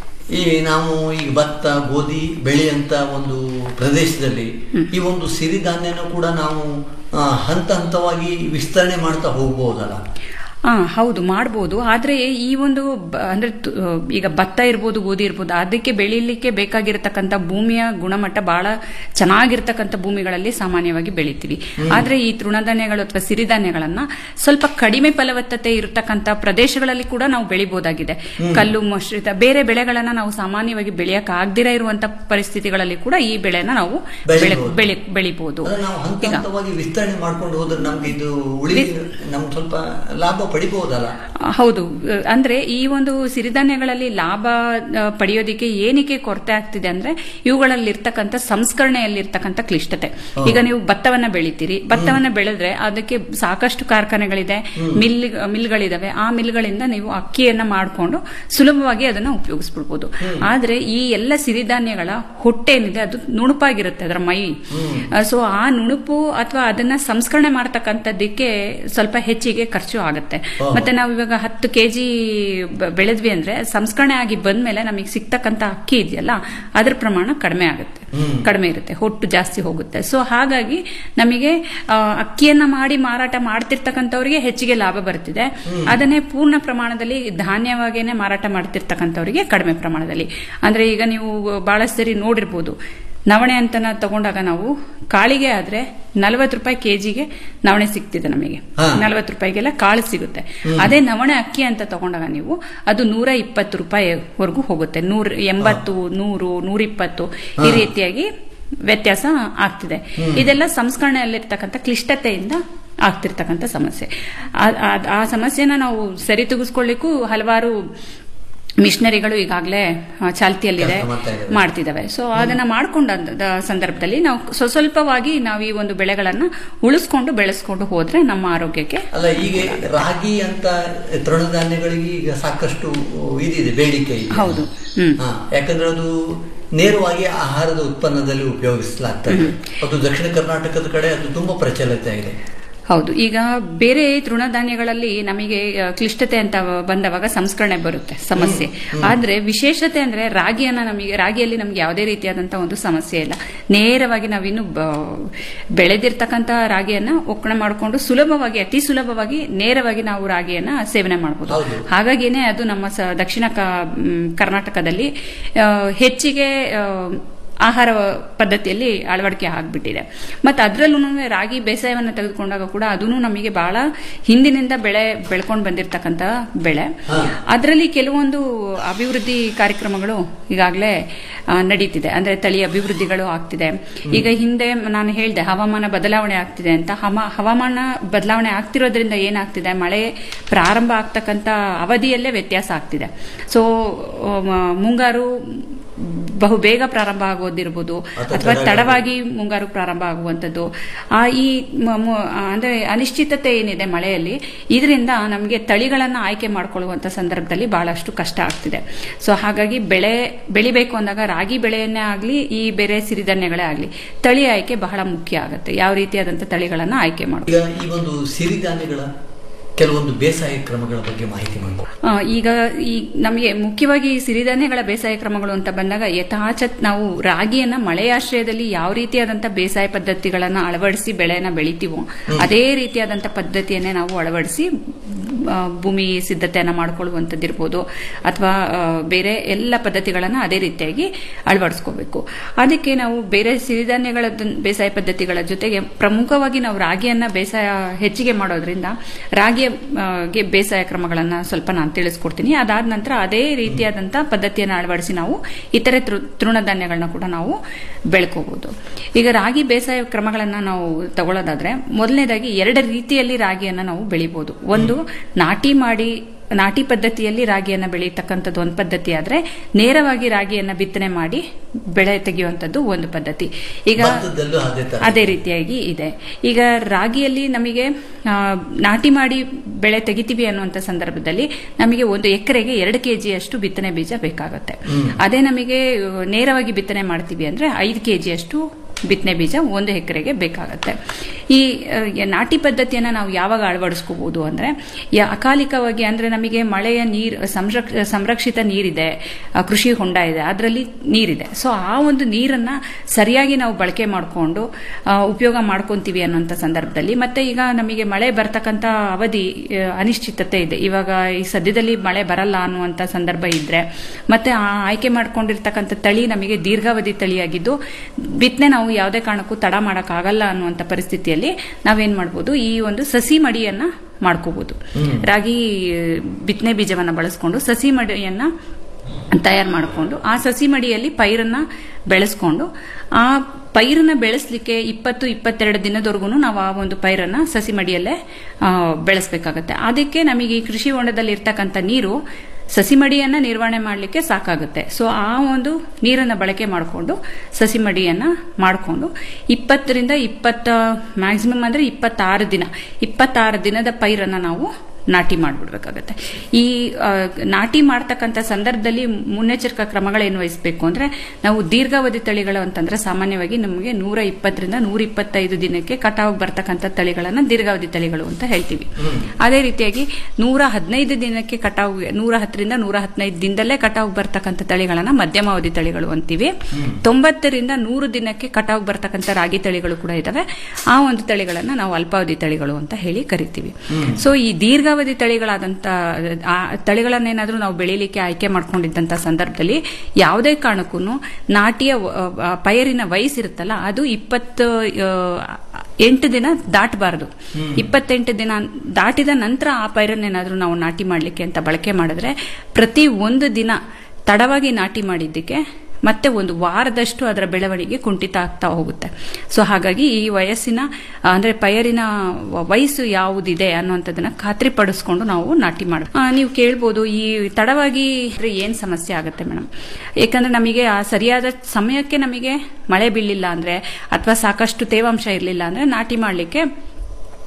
ಈ ನಾವು ಈಗ ಭತ್ತ ಗೋಧಿ ಬೆಳೆಯಂತ ಒಂದು ಪ್ರದೇಶದಲ್ಲಿ ಈ ಒಂದು ಸಿರಿಧಾನ್ಯನೂ ಕೂಡ ನಾವು ಆ, ಹಂತ ಹಂತವಾಗಿ ವಿಸ್ತರಣೆ ಮಾಡ್ತಾ ಹೋಗ್ಬೋದಲ್ಲ ಆ ಹೌದು ಮಾಡ್ಬೋದು ಆದ್ರೆ ಈ ಒಂದು ಬ- ಅಂದ್ರೆ ತು- ಈಗ ಭತ್ತ ಇರ್ಬೋದು ಗೋಧಿ ಇರ್ಬೋದು ಅದಕ್ಕೆ ಬೆಳೀಲಿಕ್ಕೆ ಬೇಕಾಗಿರತಕ್ಕಂಥ ಭೂಮಿಯ ಗುಣಮಟ್ಟ ಬಹಳ ಚೆನ್ನಾಗಿರ್ತಕ್ಕಂಥ ಭೂಮಿಗಳಲ್ಲಿ ಸಾಮಾನ್ಯವಾಗಿ ಬೆಳಿತೀವಿ ಆದ್ರೆ ಈ ತೃಣಧಾನ್ಯಗಳು ಅಥವಾ ಸಿರಿಧಾನ್ಯಗಳನ್ನ ಸ್ವಲ್ಪ ಕಡಿಮೆ ಫಲವತ್ತತೆ ಇರತಕ್ಕಂಥ ಪ್ರದೇಶಗಳಲ್ಲಿ ಕೂಡ ನಾವು ಬೆಳಿಬಹುದಾಗಿದೆ ಕಲ್ಲು ಮಿಶ್ರಿತ ಬೇರೆ ಬೆಳೆಗಳನ್ನ ನಾವು ಸಾಮಾನ್ಯವಾಗಿ ಬೆಳೆಯಕ್ ಆಗದಿರ ಇರುವಂತ ಪರಿಸ್ಥಿತಿಗಳಲ್ಲಿ ಕೂಡ ಈ ಬೆಳೆನ ನಾವು ಬೆಳೆ ಬೆಳಿಬೋದು. ಬೆಳಿ ಬೆಳಿಬಹುದು ಅದನ್ನ ನಾವು ಹಂತ ಈಗ ಹಂತವಾಗಿ ವಿಸ್ತರಣೆ ಮಾಡ್ಕೊಂಡು ಹೋದ್ರೆ ನಮ್ಗೆ ಇದು ಉಳಿ ನಮ್ಗೆ ಸ್ವಲ್ಪ ಲಾಭ ಪಡಿಬಹುದಲ್ಲ ಹೌದು ಅಹ್, ಅಂದ್ರೆ ಈ ಒಂದು ಸಿರಿಧಾನ್ಯಗಳಲ್ಲಿ ಲಾಭ ಅಹ್, ಪಡೆಯೋದಿಕ್ಕೆ ಏನಕ್ಕೆ ಕೊರತೆ ಆಗ್ತಿದೆ ಅಂದ್ರೆ ಇವುಗಳಲ್ಲಿ ಇರ್ತಕ್ಕಂಥ ಸಂಸ್ಕರಣೆಯಲ್ಲಿರ್ತಕ್ಕಂಥ ಕ್ಲಿಷ್ಟತೆ ಈಗ ನೀವು ಭತ್ತವನ್ನ ಬೆಳಿತೀರಿ ಭತ್ತವನ್ನ ಬೆಳೆದ್ರೆ ಅದಕ್ಕೆ ಸಾಕಷ್ಟು ಕಾರ್ಖಾನೆಗಳಿದೆ ಮಿಲ್ ಮಿಲ್ಗಳಿದಾವೆ ಆ ಮಿಲ್ಗಳಿಂದ ನೀವು ಅಕ್ಕಿಯನ್ನ ಮಾಡಿಕೊಂಡು ಸುಲಭವಾಗಿ ಅದನ್ನ ಉಪಯೋಗಿಸ್ಬಿಡ್ಬೋದು ಆದ್ರೆ ಈ ಎಲ್ಲ ಸಿರಿಧಾನ್ಯಗಳ ಹೊಟ್ಟೆ ಏನಿದೆ ಅದು ನುಣುಪಾಗಿರುತ್ತೆ ಅದರ ಮೈ ಸೊ ಆ ನುಣುಪು ಅಥವಾ ಅದನ್ನ ಸಂಸ್ಕರಣೆ ಮಾಡ್ತಕ್ಕಂಥದ್ದಕ್ಕೆ ಸ್ವಲ್ಪ ಹೆಚ್ಚಿಗೆ ಖರ್ಚು ಆಗುತ್ತೆ ಮತ್ತೆ ನಾವು ಇವಾಗ ಹತ್ತು ಕೆಜಿ ಬೆಳೆದ್ವಿ ಅಂದ್ರೆ ಸಂಸ್ಕರಣೆ ಆಗಿ ಬಂದ್ಮೇಲೆ ನಮಗೆ ಸಿಗ್ತಕ್ಕಂಥ ಅಕ್ಕಿ ಇದೆಯಲ್ಲ ಅದ್ರ ಪ್ರಮಾಣ ಕಡಿಮೆ ಆಗುತ್ತೆ ಕಡಿಮೆ ಇರುತ್ತೆ ಹೊಟ್ಟು ಜಾಸ್ತಿ ಹೋಗುತ್ತೆ ಸೊ ಹಾಗಾಗಿ ನಮಗೆ ಆ, ಅಕ್ಕಿಯನ್ನ ಮಾಡಿ ಮಾರಾಟ ಮಾಡ್ತಿರ್ತಕ್ಕಂಥವ್ರಿಗೆ ಹೆಚ್ಚಿಗೆ ಲಾಭ ಬರ್ತಿದೆ ಅದನ್ನೇ ಪೂರ್ಣ ಪ್ರಮಾಣದಲ್ಲಿ ಧಾನ್ಯವಾಗೇನೆ ಮಾರಾಟ ಮಾಡ್ತಿರ್ತಕ್ಕಂಥವ್ರಿಗೆ ಕಡಿಮೆ ಪ್ರಮಾಣದಲ್ಲಿ ಅಂದ್ರೆ ಈಗ ನೀವು ಬಹಳಷ್ಟು ಸರಿ ನೋಡಿರ್ಬೋದು ನವಣೆ ಅಂತ ತಗೊಂಡಾಗ ನಾವು ಕಾಳಿಗೆ ಆದ್ರೆ ನಲವತ್ತು ರೂಪಾಯಿ ಕೆಜಿಗೆ ನವಣೆ ಸಿಗ್ತಿದೆ ನಮಗೆ ಹಾ. ನಲವತ್ತು ರೂಪಾಯಿಗೆಲ್ಲ ಕಾಳು ಸಿಗುತ್ತೆ ಅದೇ ನವಣೆ ಅಕ್ಕಿ ಅಂತ ತಗೊಂಡಾಗ ನೀವು ಅದು ನೂರ ಇಪ್ಪತ್ತು ರೂಪಾಯಿವರೆಗೂ ಹೋಗುತ್ತೆ ನೂರ ಎಂಬತ್ತು ನೂರು ನೂರಿಪ್ಪತ್ತು ಈ ರೀತಿಯಾಗಿ ವ್ಯತ್ಯಾಸ ಆಗ್ತಿದೆ ಇದೆಲ್ಲ ಸಂಸ್ಕರಣೆಯಲ್ಲಿರ್ತಕ್ಕಂಥ ಕ್ಲಿಷ್ಟತೆಯಿಂದ ಆಗ್ತಿರ್ತಕ್ಕಂಥ ಸಮಸ್ಯೆ ಆ- ಆ- ಆ ಸಮಸ್ಯೆನ ನಾವು ಸರಿತೂಗಿಸ್ಕೊಳ್ಳಿಕ್ಕೂ ಹಲವಾರು ಮಿಷನರಿಗಳು ಈಗಾಗಲೇ ಚಾಲ್ತಿಯಲ್ಲಿದೆ ಕೆಲಸ ಮಾಡ್ತಾ ಇದ್ದಾರೆ. ಮಾಡ್ತಿದ್ದಾವೆ ಸೊ ಅದನ್ನ ಮಾಡ್ಕೊಂಡ ಸಂದರ್ಭದಲ್ಲಿ ನಾವು ಸ್ವ- ಸ್ವಲ್ಪವಾಗಿ ನಾವು ಈ ಒಂದು ಬೆಳೆಗಳನ್ನ ಉಳಿಸ್ಕೊಂಡು ಬೆಳೆಸ್ಕೊಂಡು ಹೋದ್ರೆ ನಮ್ಮ ಆರೋಗ್ಯಕ್ಕೆ ಅಲ್ಲ ಈಗ ರಾಗಿ ಅಂತ ತೃಣಧಾನ್ಯಗಳಿಗೆ ಈಗ ಸಾಕಷ್ಟು ಇದಿದೆ ಬೇಡಿಕೆ ಇದೆ ಹೌದು ಹ್ಮ್ ಹಾ, ಯಾಕಂದ್ರೆ ಅದು ನೇರವಾಗಿ ಆಹಾರದ ಉತ್ಪನ್ನದಲ್ಲಿ ಉಪಯೋಗಿಸಲಾಗ್ತದೆ ಅದು ದಕ್ಷಿಣ ಕರ್ನಾಟಕದ ಕಡೆ ಅದು ತುಂಬಾ ಪ್ರಚಲಿತ ಇದೆ ಹೌದು ಈಗ ಬೇರೆ ತೃಣಧಾನ್ಯಗಳಲ್ಲಿ ನಮಗೆ ಆ, ಕ್ಲಿಷ್ಟತೆ ಅಂತ ಬಂದವಾಗ ಸಂಸ್ಕರಣೆ ಬರುತ್ತೆ ಸಮಸ್ಯೆ ಆದ್ರೆ ವಿಶೇಷತೆ ಅಂದ್ರೆ ರಾಗಿಯನ್ನ ನಮಗೆ ರಾಗಿಯಲ್ಲಿ ನಮ್ಗೆ ಯಾವುದೇ ರೀತಿಯಾದಂತ ಒಂದು ಸಮಸ್ಯೆ ಇಲ್ಲ ನೇರವಾಗಿ ನಾವಿನ್ನು ಬ- ಬೆಳೆದಿರ್ತಕ್ಕಂತ ರಾಗಿಯನ್ನ ಒಕ್ಕಣೆ ಮಾಡಿಕೊಂಡು ಸುಲಭವಾಗಿ ಅತಿ ಸುಲಭವಾಗಿ ನೇರವಾಗಿ ನಾವು ರಾಗಿಯನ್ನ ಸೇವನೆ ಮಾಡಬಹುದು ಹೌದು. ಹಾಗಾಗಿನೇ ಅದು ನಮ್ಮ ಸ- ದಕ್ಷಿಣ ಕ- ಮ್, ಕರ್ನಾಟಕದಲ್ಲಿ ಆ, ಹೆಚ್ಚಿಗೆ ಆ, ಆಹಾರ ಪದ್ಧತಿಯಲ್ಲಿ ಅಳವಡಿಕೆ ಆಗ್ಬಿಟ್ಟಿದೆ ಮತ್ತೆ ಅದರಲ್ಲೂ ರಾಗಿ ಬೇಸಾಯವನ್ನು ತೆಗೆದುಕೊಂಡಾಗ ಕೂಡ ಅದೂ ನಮಗೆ ಬಹಳ ಹಿಂದಿನಿಂದ ಬೆಳೆ ಬೆಳ್ಕೊಂಡು ಬಂದಿರತಕ್ಕಂತ ಬೆಳೆ ಅದರಲ್ಲಿ ಕೆಲವೊಂದು ಅಭಿವೃದ್ಧಿ ಕಾರ್ಯಕ್ರಮಗಳು ಈಗಾಗಲೇ ನಡೀತಿದೆ ಅಂದ್ರೆ ತಳಿ ಅಭಿವೃದ್ಧಿಗಳು ಆಗ್ತಿದೆ ಈಗ ಹಿಂದೆ ನಾನು ಹೇಳಿದೆ ಹವಾಮಾನ ಬದಲಾವಣೆ ಆಗ್ತಿದೆ ಅಂತ ಹಮ- ಹವಾಮಾನ ಬದಲಾವಣೆ ಆಗ್ತಿರೋದ್ರಿಂದ ಏನಾಗ್ತಿದೆ ಮಳೆ ಪ್ರಾರಂಭ ಆಗ್ತಕ್ಕಂತ ಅವಧಿಯಲ್ಲೇ ವ್ಯತ್ಯಾಸ ಆಗ್ತಿದೆ ಸೊ ಮುಂಗಾರು ಬಹು ಬೇಗ ಪ್ರಾರಂಭ ಆಗೋದಿರ್ಬೋದು ಅಥವಾ ಅಥವಾ ತಡ- ತಡವಾಗಿ ಮುಂಗಾರು ಪ್ರಾರಂಭ ಆಗುವಂಥದ್ದು ಆ ಈ ಮ- ಮ- ಆ, ಅಂದ್ರೆ ಅನಿಶ್ಚಿತತೆ ಏನಿದೆ ಮಳೆಯಲ್ಲಿ ಇದರಿಂದ ನಮಗೆ ತಳಿಗಳನ್ನ ಆಯ್ಕೆ ಮಾಡ್ಕೊಳ್ಳುವಂತ ಸಂದರ್ಭದಲ್ಲಿ ಬಹಳಷ್ಟು ಕಷ್ಟ ಆಗ್ತಿದೆ ಸೊ ಹಾಗಾಗಿ ಬೆಳೆ ಬೆಳಿಬೇಕು ಅಂದಾಗ ರಾಗಿ ಬೆಳೆಯನ್ನೇ ಆಗಲಿ ಈ ಬೇರೆ ಸಿರಿಧಾನ್ಯಗಳೇ ಆಗಲಿ ತಳಿ ಆಯ್ಕೆ ಬಹಳ ಮುಖ್ಯ ಆಗುತ್ತೆ ಯಾವ ರೀತಿಯಾದಂಥ ತಳಿಗಳನ್ನ ಆಯ್ಕೆ ಮಾಡಬೇಕು ಈಗ ಈ ಒಂದು ಸಿರಿಧಾನ್ಯಗಳ ಕೆಲವೊಂದು ಬೇಸಾಯ ಕ್ರಮಗಳ ಬಗ್ಗೆ ಮಾಹಿತಿ ಮಾಡ್ಕೊ ಆ, ಈಗ ಈ ನಮಗೆ ಮುಖ್ಯವಾಗಿ ಸಿರಿಧಾನ್ಯಗಳ ಬೇಸಾಯ ಕ್ರಮಗಳು ಅಂತ ಬಂದಾಗ ಯಥಾಚತ್ ನಾವು ರಾಗಿಯನ್ನ ಮಳೆಯಾಶ್ರಯದಲ್ಲಿ ಯಾವ ರೀತಿಯಾದಂಥ ಬೇಸಾಯ ಪದ್ಧತಿಗಳನ್ನ ಅಳವಡಿಸಿ ಬೆಳೆನ ಬೆಳಿತೀವೋ ಅದೇ ರೀತಿಯಾದಂಥ ಪದ್ಧತಿಯನ್ನೇ ನಾವು ಅಳವಡಿಸಿ ಆ, ಭೂಮಿ ಸಿದ್ಧತೆಯನ್ನ ಮಾಡ್ಕೊಳ್ಳುವಂಥದ್ದಿರ್ಬೋದು ಅಥವಾ ಆ, ಬೇರೆ ಎಲ್ಲ ಪದ್ಧತಿಗಳನ್ನ ಅದೇ ರೀತಿಯಾಗಿ ಅಳವಡಿಸ್ಕೋಬೇಕು ಅದಕ್ಕೆ ನಾವು ಬೇರೆ ಸಿರಿಧಾನ್ಯಗಳ ದ- ಬೇಸಾಯ ಪದ್ಧತಿಗಳ ಜೊತೆಗೆ ಪ್ರಮುಖವಾಗಿ ನಾವು ರಾಗಿಯನ್ನ ಬೇಸಾಯ ಹೆಚ್ಚಿಗೆ ಮಾಡೋದ್ರಿಂದ ರಾಗಿಯ ಆ, ಗೆ ಬೇಸಾಯ ಕ್ರಮಗಳನ್ನ ಸ್ವಲ್ಪ ನಾನು ತಿಳಿಸ್ಕೊಡ್ತೀನಿ ಅದಾದ ನಂತರ ಅದೇ ರೀತಿಯಾದಂಥ ಪದ್ಧತಿಯನ್ನು ಅಳವಡಿಸಿ ನಾವು ಇತರೆ ತೃ- ತೃಣಧಾನ್ಯಗಳನ್ನ ಕೂಡ ನಾವು ಬೆಳ್ಕೋಬಹುದು ಈಗ ರಾಗಿ ಬೇಸಾಯ ಕ್ರಮಗಳನ್ನ ನಾವು ತಗೊಳ್ಳೋದಾದ್ರೆ ಮೊದಲನೇದಾಗಿ ಎರಡು ರೀತಿಯಲ್ಲಿ ರಾಗಿಯನ್ನ ನಾವು ಬೆಳಿಬಹುದು ಒಂದು ನಾಟಿ ಮಾಡಿ ನಾಟಿ ಪದ್ಧತಿಯಲ್ಲಿ ರಾಗಿಯನ್ನ ಬೆಳೀತಕ್ಕಂಥದ್ದು ಒಂದು ಪದ್ಧತಿ ಆದ್ರೆ ನೇರವಾಗಿ ರಾಗಿಯನ್ನ ಬಿತ್ತನೆ ಮಾಡಿ ಬೆಳೆ ತೆಗೆಯುವಂಥದ್ದು ಒಂದು ಪದ್ಧತಿ ಈಗ ಭತ್ತದಲ್ಲೂ ಅದೇ ತರ ಅದೇ ರೀತಿಯಾಗಿ ಇದೆ ಈಗ ರಾಗಿಯಲ್ಲಿ ನಮಗೆ ಆ, ನಾಟಿ ಮಾಡಿ ಬೆಳೆ ತೆಗಿತೀವಿ ಅನ್ನುವಂಥ ಸಂದರ್ಭದಲ್ಲಿ ನಮಗೆ ಒಂದು ಎಕರೆಗೆ ಎರಡು ಕೆಜಿ ಅಷ್ಟು ಬಿತ್ತನೆ ಬೀಜ ಬೇಕಾಗುತ್ತೆ ಅದೇ ನಮಗೆ ಆ, ನೇರವಾಗಿ ಬಿತ್ತನೆ ಮಾಡ್ತೀವಿ ಅಂದ್ರೆ ಐದು ಕೆಜಿ ಅಷ್ಟು ಬಿತ್ತನೆ ಬೀಜ ಒಂದು ಎಕರೆಗೆ ಬೇಕಾಗತ್ತೆ ಈ ಆ, ನಾಟಿ ಪದ್ಧತಿಯನ್ನ ನಾವು ಯಾವಾಗ ಅಳವಡಿಸ್ಕೋಬಹುದು ಅಂದ್ರೆ ಯಾ- ಅಕಾಲಿಕವಾಗಿ ಅಂದ್ರೆ ನಮಗೆ ಮಳೆಯ ನೀರು ಸಂರಕ್ಷ ಸಂರಕ್ಷಿತ ನೀರಿದೆ ಆ, ಕೃಷಿ ಹೊಂಡ ಇದೆ ಅದರಲ್ಲಿ ನೀರಿದೆ ಸೊ ಆ ಒಂದು ನೀರನ್ನ ಸರಿಯಾಗಿ ನಾವು ಬಳಕೆ ಮಾಡಿಕೊಂಡು ಉಪಯೋಗ ಮಾಡ್ಕೊಂತೀವಿ ಅನ್ನೋಂಥ ಸಂದರ್ಭದಲ್ಲಿ ಮತ್ತೆ ಈಗ ನಮಗೆ ಮಳೆ ಬರ್ತಕ್ಕಂಥ ಅವಧಿ ಆ, ಅನಿಶ್ಚಿತತೆ ಇದೆ ಇವಾಗ ಈ ಸದ್ಯದಲ್ಲಿ ಮಳೆ ಬರಲ್ಲ ಅನ್ನುವಂಥ ಸಂದರ್ಭ ಇದ್ರೆ ಮತ್ತೆ ಆ ಆಯ್ಕೆ ಮಾಡ್ಕೊಂಡಿರ್ತಕ್ಕಂಥ ತಳಿ ನಮಗೆ ದೀರ್ಘಾವಧಿ ತಳಿಯಾಗಿದ್ದು ಬಿತ್ತನೆ ನಾವು ಯಾವುದೇ ಕಾರಣಕ್ಕೂ ತಡ ಮಾಡೋಕ್ಕಾಗಲ್ಲ ಅನ್ನುವಂಥ ಪರಿಸ್ಥಿತಿಯಲ್ಲಿ ನಾವೇನ್ ಮಾಡ್ಬೋದು ಈ ಒಂದು ಸಸಿ ಮಡಿಯನ್ನ ಮಾಡ್ಕೋಬಹುದು ರಾಗಿ ಬಿತ್ತನೆ ಬೀಜವನ್ನ ಬಳಸ್ಕೊಂಡು ಸಸಿ ಮಡಿಯನ್ನ ತಯಾರು ಮಾಡಿಕೊಂಡು ಆ ಸಸಿ ಮಡಿಯಲ್ಲಿ ಪೈರನ್ನ ಬೆಳೆಸ್ಕೊಂಡು ಆ ಪೈರನ್ನ ಬೆಳೆಸಲಿಕ್ಕೆ ಇಪ್ಪತ್ತು ಇಪ್ಪತ್ತೆರಡು ದಿನದವರೆಗೂ ನಾವು ಆ ಒಂದು ಪೈರನ್ನ ಸಸಿ ಮಡಿಯಲ್ಲೇ ಆ, ಬೆಳೆಸ್ಬೇಕಾಗತ್ತೆ ಅದಕ್ಕೆ ನಮಗೆ ಈ ಕೃಷಿ ಹೊಂಡದಲ್ಲಿ ಇರ್ತಕ್ಕಂಥ ನೀರು ಸಸಿ ಮಡಿಯನ್ನ ನಿರ್ವಹಣೆ ಮಾಡಲಿಕ್ಕೆ ಸಾಕಾಗುತ್ತೆ ಸೊ ಆ ಒಂದು ನೀರನ್ನ ಬಳಕೆ ಮಾಡಿಕೊಂಡು ಸಸಿ ಮಡಿಯನ್ನ ಮಾಡಿಕೊಂಡು ಇಪ್ಪತ್ತರಿಂದ ಇಪ್ಪತ್ತ ಮ್ಯಾಕ್ಸಿಮಮ್ ಅಂದ್ರೆ ಇಪ್ಪತ್ತಾರು ದಿನ ಇಪ್ಪತ್ತಾರು ದಿನದ ಪೈರನ್ನ ನಾವು ನಾಟಿ ಮಾಡಿಬಿಡ್ಬೇಕಾಗತ್ತೆ ಈ ಆ, ನಾಟಿ ಮಾಡ್ತಕ್ಕಂಥ ಸಂದರ್ಭದಲ್ಲಿ ಮುನ್ನೆಚ್ಚರಿಕಾ ಕ್ರಮಗಳೇನು ವಹಿಸಬೇಕು ಅಂದ್ರೆ ನಾವು ದೀರ್ಘಾವಧಿ ತಳಿಗಳು ಅಂತಂದ್ರೆ ಸಾಮಾನ್ಯವಾಗಿ ನಮಗೆ ನೂರ ಇಪ್ಪತ್ತರಿಂದ ನೂರ ಇಪ್ಪತ್ತೈದು ದಿನಕ್ಕೆ ಕಟಾವ್ ಬರ್ತಕ್ಕಂಥ ತಳಿಗಳನ್ನ ದೀರ್ಘಾವಧಿ ತಳಿಗಳು ಅಂತ ಹೇಳ್ತೀವಿ ಅದೇ ರೀತಿಯಾಗಿ ನೂರ ಹದಿನೈದು ದಿನಕ್ಕೆ ಕಟಾವ್ ನೂರ ಹತ್ತರಿಂದ ನೂರ ಹದಿನೈದು ದಿನದಲ್ಲೇ ಕಟಾವ್ ಬರ್ತಕ್ಕಂಥ ತಳಿಗಳನ್ನ ಮಧ್ಯಮಾವಧಿ ತಳಿಗಳು ಅಂತೀವಿ ತೊಂಬತ್ತರಿಂದ ನೂರು ದಿನಕ್ಕೆ ಕಟಾವ್ ಬರ್ತಕ್ಕಂಥ ರಾಗಿ ತಳಿಗಳು ಕೂಡ ಇದಾವೆ ಆ ಒಂದು ತಳಿಗಳನ್ನ ನಾವು ಅಲ್ಪಾವಧಿ ತಳಿಗಳು ಅಂತ ಹೇಳಿ ಕರಿತೀವಿ ಸೊ ಈ ದೀರ್ಘಾವಧಿ ತಳಿಗಳಾದಂತ ಆ ತಳಿಗಳನ್ನೇನಾದ್ರೂ ನಾವು ಬೆಳೀಲಿಕ್ಕೆ ಆಯ್ಕೆ ಮಾಡ್ಕೊಂಡಿದ್ದಂತ ಸಂದರ್ಭದಲ್ಲಿ ಯಾವುದೇ ಕಾರಣಕ್ಕೂ ನಾಟಿಯ ವ- ಆ, ಪೈರಿನ ವಯಸ್ಸಿರುತ್ತಲ್ಲ ಅದು ಇಪ್ಪತ್ತು ಆ, ಎಂಟು ದಿನ ದಾಟಬಾರದು ಇಪ್ಪತ್ತೆಂಟು ದಿನ ದಾಟಿದ ನಂತರ ಆ ಪೈರನ್ನೇನಾದ್ರೂ ನಾವು ನಾಟಿ ಮಾಡಲಿಕ್ಕೆ ಅಂತ ಬಳಕೆ ಮಾಡಿದ್ರೆ ಪ್ರತಿ ಒಂದು ದಿನ ತಡವಾಗಿ ನಾಟಿ ಮಾಡಿದ್ದಕ್ಕೆ ಮತ್ತೆ ಒಂದು ವಾರದಷ್ಟು ಅದರ ಬೆಳವಣಿಗೆ ಕುಂಠಿತ ಆಗ್ತಾ ಹೋಗುತ್ತೆ ಸೊ ಹಾಗಾಗಿ ಈ ವಯಸ್ಸಿನ ಆ, ಅಂದ್ರೆ ಪೈರಿನ ವ- ವಯಸ್ಸು ಯಾವುದಿದೆ ಅನ್ನುವಂಥದ್ದನ್ನ ಖಾತ್ರಿಪಡಿಸ್ಕೊಂಡು ನಾವು ನಾಟಿ ಮಾಡ ನೀವು ಕೇಳ್ಬೋದು ಈ ತಡವಾಗಿ ಇದ್ರೆ ಏನ್ ಸಮಸ್ಯೆ ಆಗುತ್ತೆ ಮೇಡಮ್ ಯಾಕಂದ್ರೆ ನಮಗೆ ಆ ಸರಿಯಾದ ಸಮಯಕ್ಕೆ ನಮಗೆ ಮಳೆ ಬೀಳಿಲ್ಲ ಅಂದ್ರೆ ಅಥವಾ ಸಾಕಷ್ಟು ತೇವಾಂಶ ಇರಲಿಲ್ಲ ಅಂದ್ರೆ ನಾಟಿ ಮಾಡಲಿಕ್ಕೆ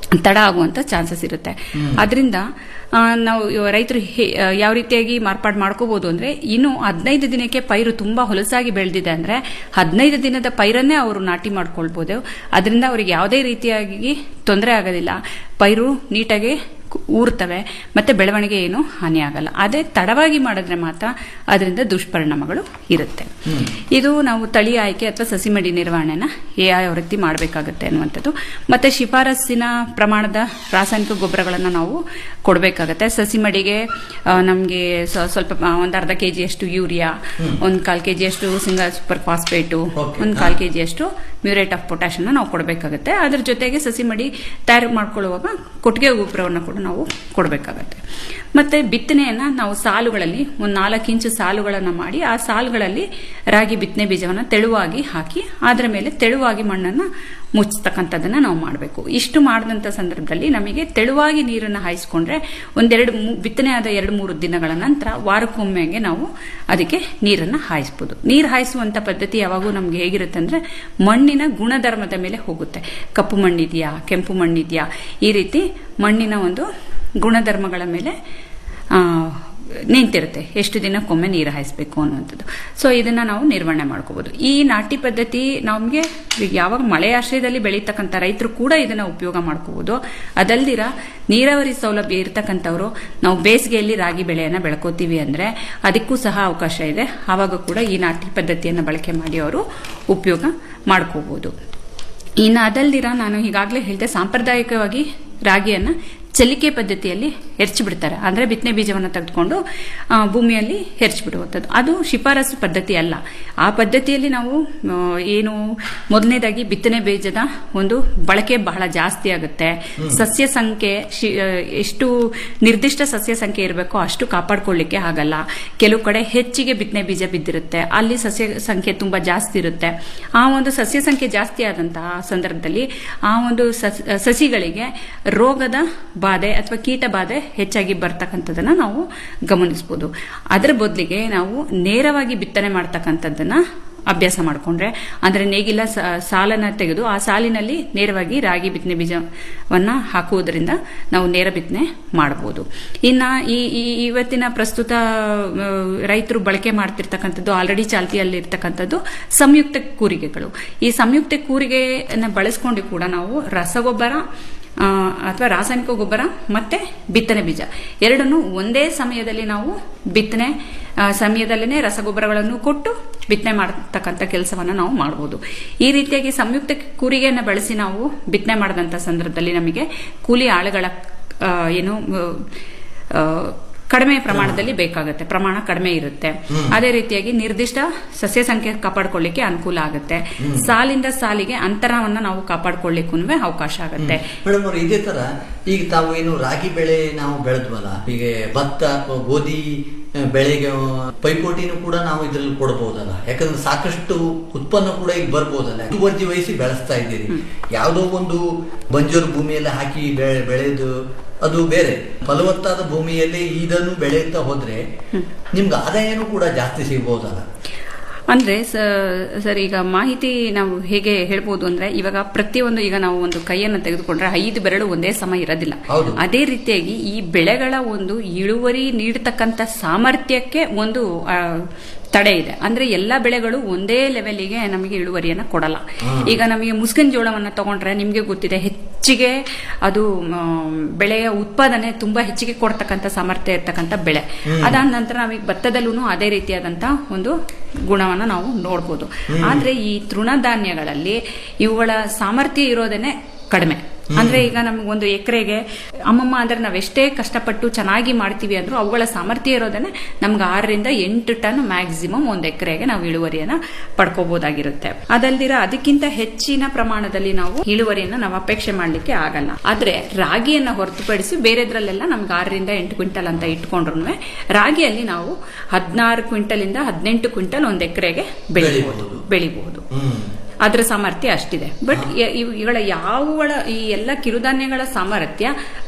ತಡ ಆಗುವಂತ ಚಾನ್ಸಸ್ ಇರುತ್ತೆ ಅದರಿಂದ ನಾವು ಇವ- ರೈತರು ಹೇ- ಆ, ಯಾವ ರೀತಿಯಾಗಿ ಮಾರ್ಪಾಡು ಮಾಡ್ಕೋಬಹುದು ಅಂದ್ರೆ ಇನ್ನು ಹದಿನೈದು ದಿನಕ್ಕೆ ಪೈರು ತುಂಬಾ ಹೊಲಸಾಗಿ ಬೆಳೆದಿದೆ ಅಂದ್ರೆ ಹದಿನೈದು ದಿನದ ಪೈರನ್ನೇ ಅವರು ನಾಟಿ ಮಾಡ್ಕೊಳ್ಬಹುದು ಅದರಿಂದ ಅವರಿಗೆ ಯಾವುದೇ ರೀತಿಯಾಗಿ ತೊಂದರೆ ಆಗೋದಿಲ್ಲ ಪೈರು ನೀಟಾಗಿ ಕು- ಊರ್ತವೆ ಮತ್ತೆ ಬೆಳವಣಿಗೆ ಏನು ಹಾನಿ ಆಗಲ್ಲ ಅದೇ ತಡವಾಗಿ ಮಾಡಿದ್ರೆ ಮಾತ್ರ ಅದರಿಂದ ದುಷ್ಪರಿಣಾಮಗಳು ಇರುತ್ತೆ ಇದು ನಾವು ತಳಿ ಆಯ್ಕೆ ಅಥವಾ ಸಸಿಮಡಿ ನಿರ್ವಹಣೆನ ಯಾವ ರೀತಿ ಮಾಡಬೇಕಾಗುತ್ತೆ ಅನ್ನುವಂಥದ್ದು ಮತ್ತೆ ಶಿಫಾರಸ್ಸಿನ ಪ್ರಮಾಣದ ರಾಸಾಯನಿಕ ಗೊಬ್ಬರಗಳನ್ನು ನಾವು ಕೊಡಬೇಕಾಗತ್ತೆ ಸಸಿಮಡಿಗೆ ನಮಗೆ ಸ್ವಲ್ಪ ಒಂದು ಅರ್ಧ ಕೆ ಜಿಯಷ್ಟು ಯೂರಿಯಾ ಒಂದು ಕಾಲು ಕೆ ಜಿಯಷ್ಟು ಸಿಂಗಲ್ ಸೂಪರ್ ಫಾಸ್ಫೇಟು Okay. ಒಂದು ಕಾಲು ಕೆ ಜಿಯಷ್ಟು ಮ್ಯೂರೇಟ್ ಆಫ್ ಪೊಟ್ಯಾಶ್ ನಾವು ಕೊಡಬೇಕಾಗುತ್ತೆ ಅದ್ರ ಜೊತೆಗೆ ಸಸಿ ಮಡಿ ತಯಾರು ಮಾಡ್ಕೊಳ್ಳುವಾಗ ಕೊಟ್ಟಿಗೆ ಗೊಬ್ಬರವನ್ನು ಕೂಡ ನಾವು ಕೊಡಬೇಕಾಗತ್ತೆ ಮತ್ತೆ ಬಿತ್ತನೆಯನ್ನ ನಾವು ಸಾಲುಗಳಲ್ಲಿ ಒಂದು ನಾಲ್ಕು ಇಂಚು ಸಾಲುಗಳನ್ನು ಮಾಡಿ ಆ ಸಾಲುಗಳಲ್ಲಿ ರಾಗಿ ಬಿತ್ತನೆ ಬೀಜವನ್ನು ತೆಳುವಾಗಿ ಹಾಕಿ ಅದರ ಮೇಲೆ ತೆಳುವಾಗಿ ಮಣ್ಣನ್ನು ಮುಚ್ಚತಕ್ಕಂಥದ್ದನ್ನ ನಾವು ಮಾಡಬೇಕು ಇಷ್ಟು ಮಾಡಿದಂಥ ಸಂದರ್ಭದಲ್ಲಿ ನಮಗೆ ತೆಳುವಾಗಿ ನೀರನ್ನು ಹಾಯಿಸ್ಕೊಂಡ್ರೆ ಒಂದೆರಡು ಮೂ- ಬಿತ್ತನೆ ಆದ ಎರಡು ಮೂರು ದಿನಗಳ ನಂತರ ವಾರಕ್ಕೊಮ್ಮೆಗೆ ನಾವು ಅದಕ್ಕೆ ನೀರನ್ನು ಹಾಯಿಸ್ಬೋದು ನೀರು ಹಾಯಿಸುವಂತ ಪದ್ಧತಿ ಯಾವಾಗೂ ನಮ್ಗೆ ಹೇಗಿರುತ್ತೆ ಅಂದ್ರೆ ಮಣ್ಣಿನ ಗುಣಧರ್ಮದ ಮೇಲೆ ಹೋಗುತ್ತೆ ಕಪ್ಪು ಮಣ್ಣಿದೆಯಾ ಕೆಂಪು ಮಣ್ಣಿದೆಯಾ ಈ ರೀತಿ ಮಣ್ಣಿನ ಒಂದು ಗುಣಧರ್ಮಗಳ ಮೇಲೆ ಆ, ನಿಂತಿರುತ್ತೆ ಎಷ್ಟು ದಿನಕ್ಕೊಮ್ಮೆ ನೀರು ಹಾಯಿಸ್ಬೇಕು ಅನ್ನುವಂಥದ್ದು ಸೊ ಇದನ್ನ ನಾವು ನಿರ್ವಹಣೆ ಮಾಡ್ಕೋಬಹುದು ಈ ನಾಟಿ ಪದ್ಧತಿ ನಮಗೆ ಯಾವಾಗ ಮಳೆ ಆಶ್ರಯದಲ್ಲಿ ಬೆಳೀತಕ್ಕಂಥ ರೈತರು ಕೂಡ ಇದನ್ನ ಉಪಯೋಗ ಮಾಡ್ಕೋಬಹುದು ಅದಲ್ದಿರ ನೀರಾವರಿ ಸೌಲಭ್ಯ ಇರತಕ್ಕಂಥವ್ರು ನಾವು ಬೇಸಿಗೆಯಲ್ಲಿ ರಾಗಿ ಬೆಳೆಯನ್ನ ಬೆಳ್ಕೋತೀವಿ ಅಂದ್ರೆ ಅದಕ್ಕೂ ಸಹ ಅವಕಾಶ ಇದೆ ಆವಾಗ ಕೂಡ ಈ ನಾಟಿ ಪದ್ಧತಿಯನ್ನು ಬಳಕೆ ಮಾಡಿ ಅವರು ಉಪಯೋಗ ಮಾಡ್ಕೋಬಹುದು ಇನ್ನು ಅದಲ್ದಿರ ನಾನು ಈಗಾಗಲೇ ಹೇಳಿದೆ ಸಾಂಪ್ರದಾಯಿಕವಾಗಿ ರಾಗಿಯನ್ನ ಚಲಿಕೆ ಪದ್ಧತಿಯಲ್ಲಿ ಹೆರ್ಚಿಬಿಡ್ತಾರೆ ಅಂದ್ರೆ ಬಿತ್ತನೆ ಬೀಜವನ್ನು ತೆಗೆದುಕೊಂಡು ಆ, ಭೂಮಿಯಲ್ಲಿ ಹೆರ್ಚಿಬಿಡುವಂಥದ್ದು ಅದು ಶಿಫಾರಸು ಪದ್ಧತಿ ಅಲ್ಲ ಆ ಪದ್ಧತಿಯಲ್ಲಿ ನಾವು ಆ, ಏನು ಮೊದಲನೇದಾಗಿ ಬಿತ್ತನೆ ಬೀಜದ ಒಂದು ಬಳಕೆ ಬಹಳ ಜಾಸ್ತಿ ಆಗುತ್ತೆ ಸಸ್ಯ ಸಂಖ್ಯೆ ಶಿ- ಆ, ಎಷ್ಟು ನಿರ್ದಿಷ್ಟ ಸಸ್ಯ ಸಂಖ್ಯೆ ಇರಬೇಕೋ ಅಷ್ಟು ಕಾಪಾಡ್ಕೊಳ್ಳಿಕ್ಕೆ ಆಗಲ್ಲ ಕೆಲವು ಕಡೆ ಹೆಚ್ಚಿಗೆ ಬಿತ್ತನೆ ಬೀಜ ಬಿದ್ದಿರುತ್ತೆ ಅಲ್ಲಿ ಸಸ್ಯ ಸಂಖ್ಯೆ ತುಂಬಾ ಜಾಸ್ತಿ ಇರುತ್ತೆ ಆ ಒಂದು ಸಸ್ಯ ಸಂಖ್ಯೆ ಜಾಸ್ತಿ ಆದಂತಹ ಸಂದರ್ಭದಲ್ಲಿ ಆ ಒಂದು ಸಸ್- ಸಸಿಗಳಿಗೆ ರೋಗದ ಬಾಧೆ ಅಥವಾ ಕೀಟ ಬಾಧೆ ಹೆಚ್ಚಾಗಿ ಬರ್ತಕ್ಕಂಥದ್ದನ್ನ ನಾವು ಗಮನಿಸಬಹುದು ಅದರ ಬದಲಿಗೆ ನಾವು ನೇರವಾಗಿ ಬಿತ್ತನೆ ಮಾಡ್ತಕ್ಕಂಥದ್ದನ್ನ ಅಭ್ಯಾಸ ಮಾಡಿಕೊಂಡ್ರೆ ಅಂದ್ರೆ ನೇಗಿಲ ಸ- ಸಾಲನ್ನ ತೆಗೆದು ಆ ಸಾಲಿನಲ್ಲಿ ನೇರವಾಗಿ ರಾಗಿ ಬಿತ್ತನೆ ಬೀಜವನ್ನ ಹಾಕುವುದರಿಂದ ನಾವು ನೇರ ಬಿತ್ತನೆ ಮಾಡಬಹುದು ಇನ್ನ ಈ ಈ- ಇವತ್ತಿನ ಪ್ರಸ್ತುತ ಆ, ರೈತರು ಬಳಕೆ ಮಾಡ್ತಿರ್ತಕ್ಕಂಥದ್ದು ಆಲ್ರೆಡಿ ಚಾಲ್ತಿಯಲ್ಲಿ ಇರ್ತಕ್ಕಂಥದ್ದು ಸಂಯುಕ್ತ ಕೂರಿಗೆಗಳು ಈ ಸಂಯುಕ್ತ ಕೂರಿಗೆಯನ್ನ ಬಳಸ್ಕೊಂಡು ಕೂಡ ನಾವು ರಸಗೊಬ್ಬರ ಆ, ಅಥವಾ ರಾಸಾಯನಿಕ ಗೊಬ್ಬರ ಮತ್ತೆ ಬಿತ್ತನೆ ಬೀಜ ಎರಡನ್ನು ಒಂದೇ ಸಮಯದಲ್ಲಿ ನಾವು ಬಿತ್ತನೆ ಆ, ಸಮಯದಲ್ಲೇ ರಸಗೊಬ್ಬರಗಳನ್ನು ಕೊಟ್ಟು ಬಿತ್ತನೆ ಮಾಡತಕ್ಕಂಥ ಕೆಲಸವನ್ನು ನಾವು ಮಾಡಬಹುದು ಈ ರೀತಿಯಾಗಿ ಸಂಯುಕ್ತ ಕೂರಿಗೆಯನ್ನು ಬಳಸಿ ನಾವು ಬಿತ್ತನೆ ಮಾಡಿದಂಥ ಸಂದರ್ಭದಲ್ಲಿ ನಮಗೆ ಕೂಲಿ ಆಳುಗಳ ಆ, ಏನು ಆ, ಕಡಿಮೆ ಪ್ರಮಾಣದಲ್ಲಿ ಬೇಕಾಗುತ್ತೆ ಪ್ರಮಾಣ ಕಡಿಮೆ ಇರುತ್ತೆ ಅದೇ ರೀತಿಯಾಗಿ ನಿರ್ದಿಷ್ಟ ಸಸ್ಯ ಸಂಖ್ಯೆ ಕಾಪಾಡ್ಕೊಳ್ಳಿಕ್ಕೆ ಅನುಕೂಲ ಆಗುತ್ತೆ ಸಾಲಿಂದ ಸಾಲಿಗೆ ಅಂತರವನ್ನ ನಾವು ಕಾಪಾಡ್ಕೊಳ್ಳಿಕ್ಕೂ ಅವಕಾಶ ಆಗುತ್ತೆ ಮೇಡಮ್ ಅವ್ರೆ ಇದೇ ತರ ಈಗ ತಾವು ಏನು ರಾಗಿ ಬೆಳೆ ನಾವು ಬೆಳೆದ್ವಲ್ಲ ಈಗ ಭತ್ತ ಅಥವಾ ಗೋಧಿ ಆ, ಬೆಳೆಗೆ ಆ, ಪೈಪೋಟಿನೂ ಕೂಡ ನಾವು ಇದ್ರಲ್ಲಿ ಕೊಡಬಹುದಲ್ಲ ಯಾಕಂದ್ರೆ ಸಾಕಷ್ಟು ಉತ್ಪನ್ನ ಕೂಡ ಈಗ ಬರ್ಬೋದಲ್ಲ ಮುತುವರ್ಜಿ ವಹಿಸಿ ಬೆಳೆಸ್ತಾ ಇದ್ದೀರಿ ಯಾವುದೋ ಒಂದು ಬಂಜರು ಭೂಮಿಯಲ್ಲಿ ಹಾಕಿ ಬೆಳೆ ಬೆಳೆದು ಅದು ಬೇರೆ ಫಲವತ್ತಾದ ಭೂಮಿಯಲ್ಲಿ ಇದನ್ನು ಬೆಳೆಯುತ್ತಾ ಹೋದ್ರೆ ನಿಮ್ಗೆ ಆದಾಯನೂ ಕೂಡ ಜಾಸ್ತಿ ಸಿಗ್ಬೋದಲ್ಲ ಅಂದ್ರೆ ಸ- ಸರ್ ಈಗ ಮಾಹಿತಿ ನಾವು ಹೇಗೆ ಹೇಳ್ಬೋದು ಅಂದ್ರೆ ಇವಾಗ ಪ್ರತಿಯೊಂದು ಈಗ ನಾವು ಒಂದು ಕೈಯನ್ನು ತೆಗೆದುಕೊಂಡ್ರೆ ಐದು ಬೆರಳು ಒಂದೇ ಸಮ ಇರೋದಿಲ್ಲ ಹೌದು. ಅದೇ ರೀತಿಯಾಗಿ ಈ ಬೆಳೆಗಳ ಒಂದು ಇಳುವರಿ ನೀಡತಕ್ಕಂತ ಸಾಮರ್ಥ್ಯಕ್ಕೆ ಒಂದು ಆ, ತಡೆ ಇದೆ ಅಂದ್ರೆ ಎಲ್ಲಾ ಬೆಳೆಗಳು ಒಂದೇ ಲೆವೆಲ್ಗೆ ನಮಗೆ ಇಳುವರಿಯನ್ನ ಕೊಡಲ್ಲ ಈಗ ನಮಗೆ ಮುಸ್ಕಿನ ಜೋಳವನ್ನ ತಗೊಂಡ್ರೆ ನಿಮ್ಗೆ ಗೊತ್ತಿದೆ ಹೆಚ್ಚಿಗೆ ಅದು ಮ್, ಬೆಳೆಯ ಉತ್ಪಾದನೆ ತುಂಬಾ ಹೆಚ್ಚಿಗೆ ಕೊಡ್ತಕ್ಕಂಥ ಸಾಮರ್ಥ್ಯ ಇರ್ತಕ್ಕಂಥ ಬೆಳೆ ಅದಾದ ನಂತರ ನಮಗೆ ಭತ್ತದಲ್ಲೂ ಅದೇ ರೀತಿಯಾದಂತ ಒಂದು ಗುಣವನ್ನ ನಾವು ನೋಡ್ಬೋದು ಆದ್ರೆ ಈ ತೃಣಧಾನ್ಯಗಳಲ್ಲಿ ಇವುಗಳ ಸಾಮರ್ಥ್ಯ ಇರೋದೇನೆ ಕಡಿಮೆ ಅಂದ್ರೆ ಈಗ ನಮ್ಗೆ ಒಂದು ಎಕರೆಗೆ ಅಮ್ಮಮ್ಮ ಅಂದ್ರೆ ನಾವೆಷ್ಟೇ ಕಷ್ಟಪಟ್ಟು ಚೆನ್ನಾಗಿ ಮಾಡ್ತೀವಿ ಅಂದ್ರೂ ಅವುಗಳ ಸಾಮರ್ಥ್ಯ ಇರೋದನ್ನ ನಮ್ಗೆ ಆರರಿಂದ ಎಂಟು ಟನ್ ಮ್ಯಾಕ್ಸಿಮಮ್ ಒಂದು ಎಕರೆಗೆ ನಾವು ಇಳುವರಿಯನ್ನ ಪಡ್ಕೋಬಹುದಾಗಿರುತ್ತೆ ಅದಲ್ದಿರ ಅದಕ್ಕಿಂತ ಹೆಚ್ಚಿನ ಪ್ರಮಾಣದಲ್ಲಿ ನಾವು ಇಳುವರಿಯನ್ನ ನಾವು ಅಪೇಕ್ಷೆ ಮಾಡ್ಲಿಕ್ಕೆ ಆಗಲ್ಲ ಆದ್ರೆ ರಾಗಿಯನ್ನ ಹೊರತುಪಡಿಸಿ ಬೇರೆದ್ರಲ್ಲೆಲ್ಲ ನಮ್ಗೆ ಆರರಿಂದ ಎಂಟು ಕ್ವಿಂಟಲ್ ಅಂತ ಇಟ್ಕೊಂಡ್ರು ರಾಗಿಯಲ್ಲಿ ನಾವು ಹದಿನಾರು ಕ್ವಿಂಟಲ್ ಇಂದ ಹದಿನೆಂಟು ಕ್ವಿಂಟಲ್ ಒಂದು ಎಕರೆಗೆ ಬೆಳಿಬಹುದು ಬೆಳಿಬಹುದು. ಬೆಳಿಬಹುದು ಹ್ಮ್ ಅದರ ಸಾಮರ್ಥ್ಯ ಅಷ್ಟಿದೆ ಬಟ್ ಇವುಗಳ ಯಾವುಗಳ ಈ ಎಲ್ಲ ಕಿರುಧಾನ್ಯಗಳ ಸಾಮರ್ಥ್ಯ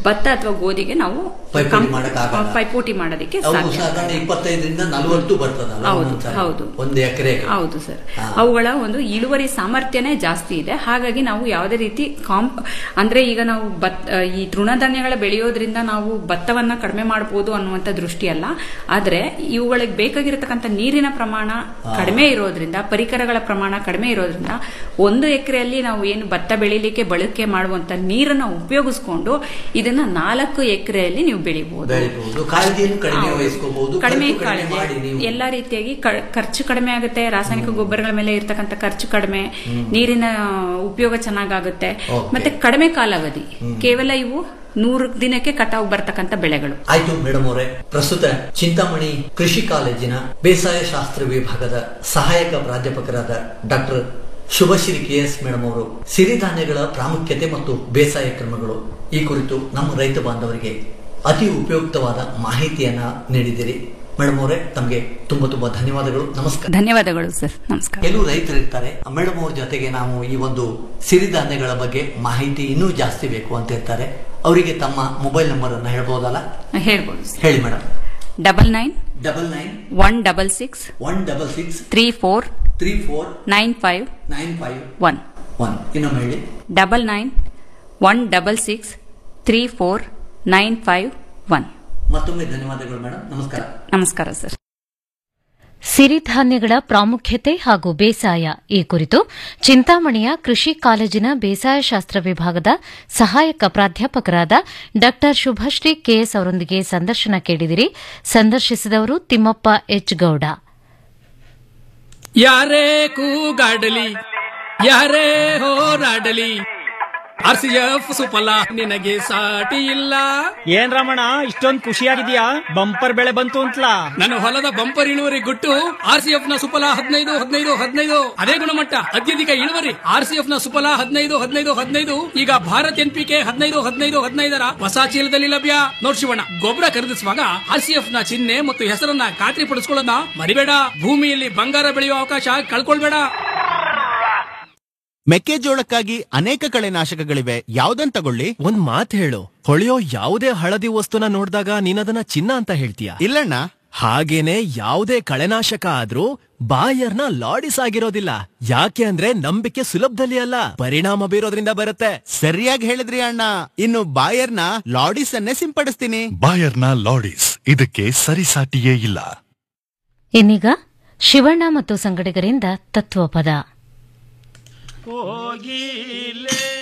ಭತ್ತ ಅಥವಾ ಗೋಧಿಗೆ ನಾವು ಪೈಪೋಟಿ ಕಂ- ಮಾಡಕ್ಕಾಗಲ್ಲ. ಪೈಪೋಟಿ ಮಾಡೋದಕ್ಕೆ ಅವು ಸಾಧ್ಯ ಸಾಧಾರಣ ಇಪ್ಪತ್ತೈದರಿಂದ ನಲವತ್ತು ಬರ್ತದಲ್ಲ ಹೌದು, ಒಂದೊಂದ್ಸರಿ. ಹೌದು. ಒಂದು ಎಕರೆ ಹೌದು ಸರ್ ಹಾ. ಅವುಗಳ ಒಂದು ಇಳುವರಿ ಸಾಮರ್ಥ್ಯನೇ ಜಾಸ್ತಿ ಇದೆ ಹಾಗಾಗಿ ನಾವು ಯಾವುದೇ ರೀತಿ ಕಾಂಪ್ ಅಂದ್ರೆ ಈಗ ನಾವು ಭತ್ ಈ ತೃಣಧಾನ್ಯಗಳ ಬೆಳೆಯೋದ್ರಿಂದ ನಾವು ಭತ್ತವನ್ನ ಕಡಿಮೆ ಮಾಡಬಹುದು ಅನ್ನುವಂಥ ದೃಷ್ಟಿ ಅಲ್ಲ ಆದ್ರೆ ಇವುಗಳಿಗೆ ಬೇಕಾಗಿರತಕ್ಕಂಥ ನೀರಿನ ಪ್ರಮಾಣ ಕಡಿಮೆ ಇರೋದ್ರಿಂದ ಪರಿಕರಗಳ ಪ್ರಮಾಣ ಕಡಿಮೆ ಇರೋದ್ರಿಂದ ಒಂದು ಎಕರೆಯಲ್ಲಿ ನಾವು ಏನು ಭತ್ತ ಬೆಳಿಲಿಕ್ಕೆ ಬಳಕೆ ಮಾಡುವಂತ ನೀರನ್ನ ಉಪಯೋಗಿಸ್ಕೊಂಡು ಇದನ್ನ ನಾಲ್ಕು ಎಕರೆಯಲ್ಲಿ ನೀವು ಬೆಳಿಬಹುದು ಬೆಳಿಬಹುದು ಕಾಳಜಿಯನ್ನು ಕಡಿಮೆ ಹೌದು. ವಹಿಸ್ಕೋಬಹುದು ಕಡಿಮೆ ಖರ್ಚು ಕಡಿಮೆ ಕಾಳಜಿ ಮಾಡಿ ನೀವು ಎಲ್ಲಾ ರೀತಿಯಾಗಿ ಕ- ಖರ್ಚು ಕಡಿಮೆ ಆಗುತ್ತೆ ರಾಸಾಯನಿಕ ಗೊಬ್ಬರಗಳ ಮೇಲೆ ಇರ್ತಕ್ಕಂಥ ಖರ್ಚು ಕಡಿಮೆ ನೀರಿನ ಉಪಯೋಗ ಚೆನ್ನಾಗಾಗುತ್ತೆ Okay. ಮತ್ತೆ ಕಡಿಮೆ ಕಾಲಾವಧಿ ಕೇವಲ ಇವು ನೂರು ದಿನಕ್ಕೆ ಕಟಾವು ಬರ್ತಕ್ಕಂಥ ಬೆಳೆಗಳು ಆಯ್ತು ಮೇಡಮ್ ಅವರೇ ಪ್ರಸ್ತುತ ಚಿಂತಾಮಣಿ ಕೃಷಿ ಕಾಲೇಜಿನ ಬೇಸಾಯ ಶಾಸ್ತ್ರ ವಿಭಾಗದ ಸಹಾಯಕ ಪ್ರಾಧ್ಯಾಪಕರಾದ doctor Shubhashree K S madam ಅವರು ಸಿರಿಧಾನ್ಯಗಳ ಪ್ರಾಮುಖ್ಯತೆ ಮತ್ತು ಬೇಸಾಯ ಕ್ರಮಗಳು ಈ ಕುರಿತು ನಮ್ಮ ರೈತ ಬಾಂಧವರಿಗೆ ಅತಿ ಉಪಯುಕ್ತವಾದ ಮಾಹಿತಿಯನ್ನ ನೀಡಿದಿರಿ ಮೇಡಮ್ ಅವರೇ ತಮಗೆ ತುಂಬಾ ತುಂಬಾ ಧನ್ಯವಾದಗಳು ನಮಸ್ಕಾರ ಧನ್ಯವಾದಗಳು ಸರ್ ನಮಸ್ಕಾರ ಕೆಲವು ರೈತರು ಇರ್ತಾರೆ ಮೇಡಮ್ ಅವ್ರ ಜೊತೆಗೆ ನಾವು ಈ ಒಂದು ಸಿರಿಧಾನ್ಯಗಳ ಬಗ್ಗೆ ಮಾಹಿತಿ ಇನ್ನೂ ಜಾಸ್ತಿ ಬೇಕು ಅಂತ ಇರ್ತಾರೆ ಅವರಿಗೆ ತಮ್ಮ ಮೊಬೈಲ್ ನಂಬರ್ ಅನ್ನ ಹೇಳ್ಬೋದಲ್ಲ ಹೇಳ್ಬೋದು ಸರ್ ಹೇಳಿ madam double nine double nine one double six one double six three four three four nine five nine five one one ಇನ್ನೊಮ್ಮೆ ಹೇಳಿ double nine one double six three four nine five one ಮತ್ತೊಮ್ಮೆ ಧನ್ಯವಾದಗಳು madam ನಮಸ್ಕಾರ ನಮಸ್ಕಾರ sir ಸಿರಿಧಾನ್ಯಗಳ ಪ್ರಾಮುಖ್ಯತೆ ಹಾಗೂ ಬೇಸಾಯ ಈ ಕುರಿತು ಚಿಂತಾಮಣಿಯ ಕೃಷಿ ಕಾಲೇಜಿನ ಬೇಸಾಯ ಶಾಸ್ತ್ರ ವಿಭಾಗದ ಸಹಾಯಕ ಪ್ರಾಧ್ಯಾಪಕರಾದ ಡಾ ಶುಭಶ್ರೀ ಕೆಎಸ್ ಅವರೊಂದಿಗೆ ಸಂದರ್ಶನ ಕೇಳಿದಿರಿ ಸಂದರ್ಶಿಸಿದವರು ತಿಮ್ಮಪ್ಪ ಎಚ್ ಗೌಡ ಯಾರೇ ಕೂಗಾಡಲಿ ಯಾರೇ ಹೋರಾಡಲಿ ಆರ್ ಸಿ ಎಫ್ ಸುಫಲ ನಿನಗೆ ಸಾಟಿ ಇಲ್ಲ ಏನ್ ರಮಣ ಇಷ್ಟೊಂದ್ ಖುಷಿಯಾಗಿದ್ಯಾ ಬಂಪರ್ ಬೆಳೆ ಬಂತು ಅಂತಲಾ ನನ್ನ ಹೊಲದ ಬಂಪರ್ ಇಳುವರಿ ಗುಟ್ಟು ಆರ್ ಸಿ ಎಫ್ ನ ಸುಫಲ ಹದಿನೈದು ಹದಿನೈದು ಹದಿನೈದು ಅದೇ ಗುಣಮಟ್ಟ ಅತ್ಯಧಿಕ ಇಳುವರಿ ಆರ್ ಸಿ ಎಫ್ ನ ಸುಫಲ ಹದಿನೈದು ಹದಿನೈದು ಹದಿನೈದು ಈಗ ಭಾರತ್ ಎನ್ ಪಿ ಕೆ ಹದಿನೈದು ಹದಿನೈದು ಹದಿನೈದರ ಹೊಸ ಚೀಲದಲ್ಲಿ ಲಭ್ಯ ನೋಡ್ ಶಿವಣ್ಣ ಗೊಬ್ಬರ ಖರೀದಿಸುವಾಗ ಆರ್ ಸಿ ಎಫ್ ನ ಚಿಹ್ನೆ ಮತ್ತು ಹೆಸರನ್ನ ಖಾತ್ರಿ ಪಡಿಸ್ಕೊಳ್ಳೋದನ್ನ ಮರಿಬೇಡ ಭೂಮಿಯಲ್ಲಿ ಬಂಗಾರ ಬೆಳೆಯುವ ಅವಕಾಶ ಕಳ್ಕೊಳ್ಬೇಡ ಮೆಕ್ಕೆಜೋಳಕ್ಕಾಗಿ ಅನೇಕ ಕಳೆನಾಶಕಗಳಿವೆ ಯಾವ್ದನ್ ತಗೊಳ್ಳಿ ಒಂದ್ ಮಾತ್ ಹೇಳು ಹೊಳೆಯೋ ಯಾವುದೇ ಹಳದಿ ವಸ್ತುನ ನೋಡಿದಾಗ ನೀನದನ್ನ ಚಿನ್ನ ಅಂತ ಹೇಳ್ತೀಯ ಇಲ್ಲಣ್ಣ ಹಾಗೇನೆ ಯಾವುದೇ ಕಳೆನಾಶಕ ಆದ್ರೂ ಬಾಯರ್ನ ಲಾಡಿಸ್ ಆಗಿರೋದಿಲ್ಲ ಯಾಕೆ ಅಂದ್ರೆ ನಂಬಿಕೆ ಸುಲಭದಲ್ಲಿ ಅಲ್ಲ ಪರಿಣಾಮ ಬೀರೋದ್ರಿಂದ ಬರುತ್ತೆ ಸರಿಯಾಗಿ ಹೇಳಿದ್ರಿ ಅಣ್ಣ ಇನ್ನು ಬಾಯರ್ನ ಲಾಡಿಸ್ ಅನ್ನೇ ಸಿಂಪಡಿಸ್ತೀನಿ ಬಾಯರ್ನ ಲಾಡಿಸ್ ಇದಕ್ಕೆ ಸರಿಸಾಟಿಯೇ ಇಲ್ಲ ಇನ್ನೀಗ ಶಿವಣ್ಣ ಮತ್ತು ಸಂಗಡಿಗರಿಂದ ತತ್ವಪದ ಹೋಗಿಲೇ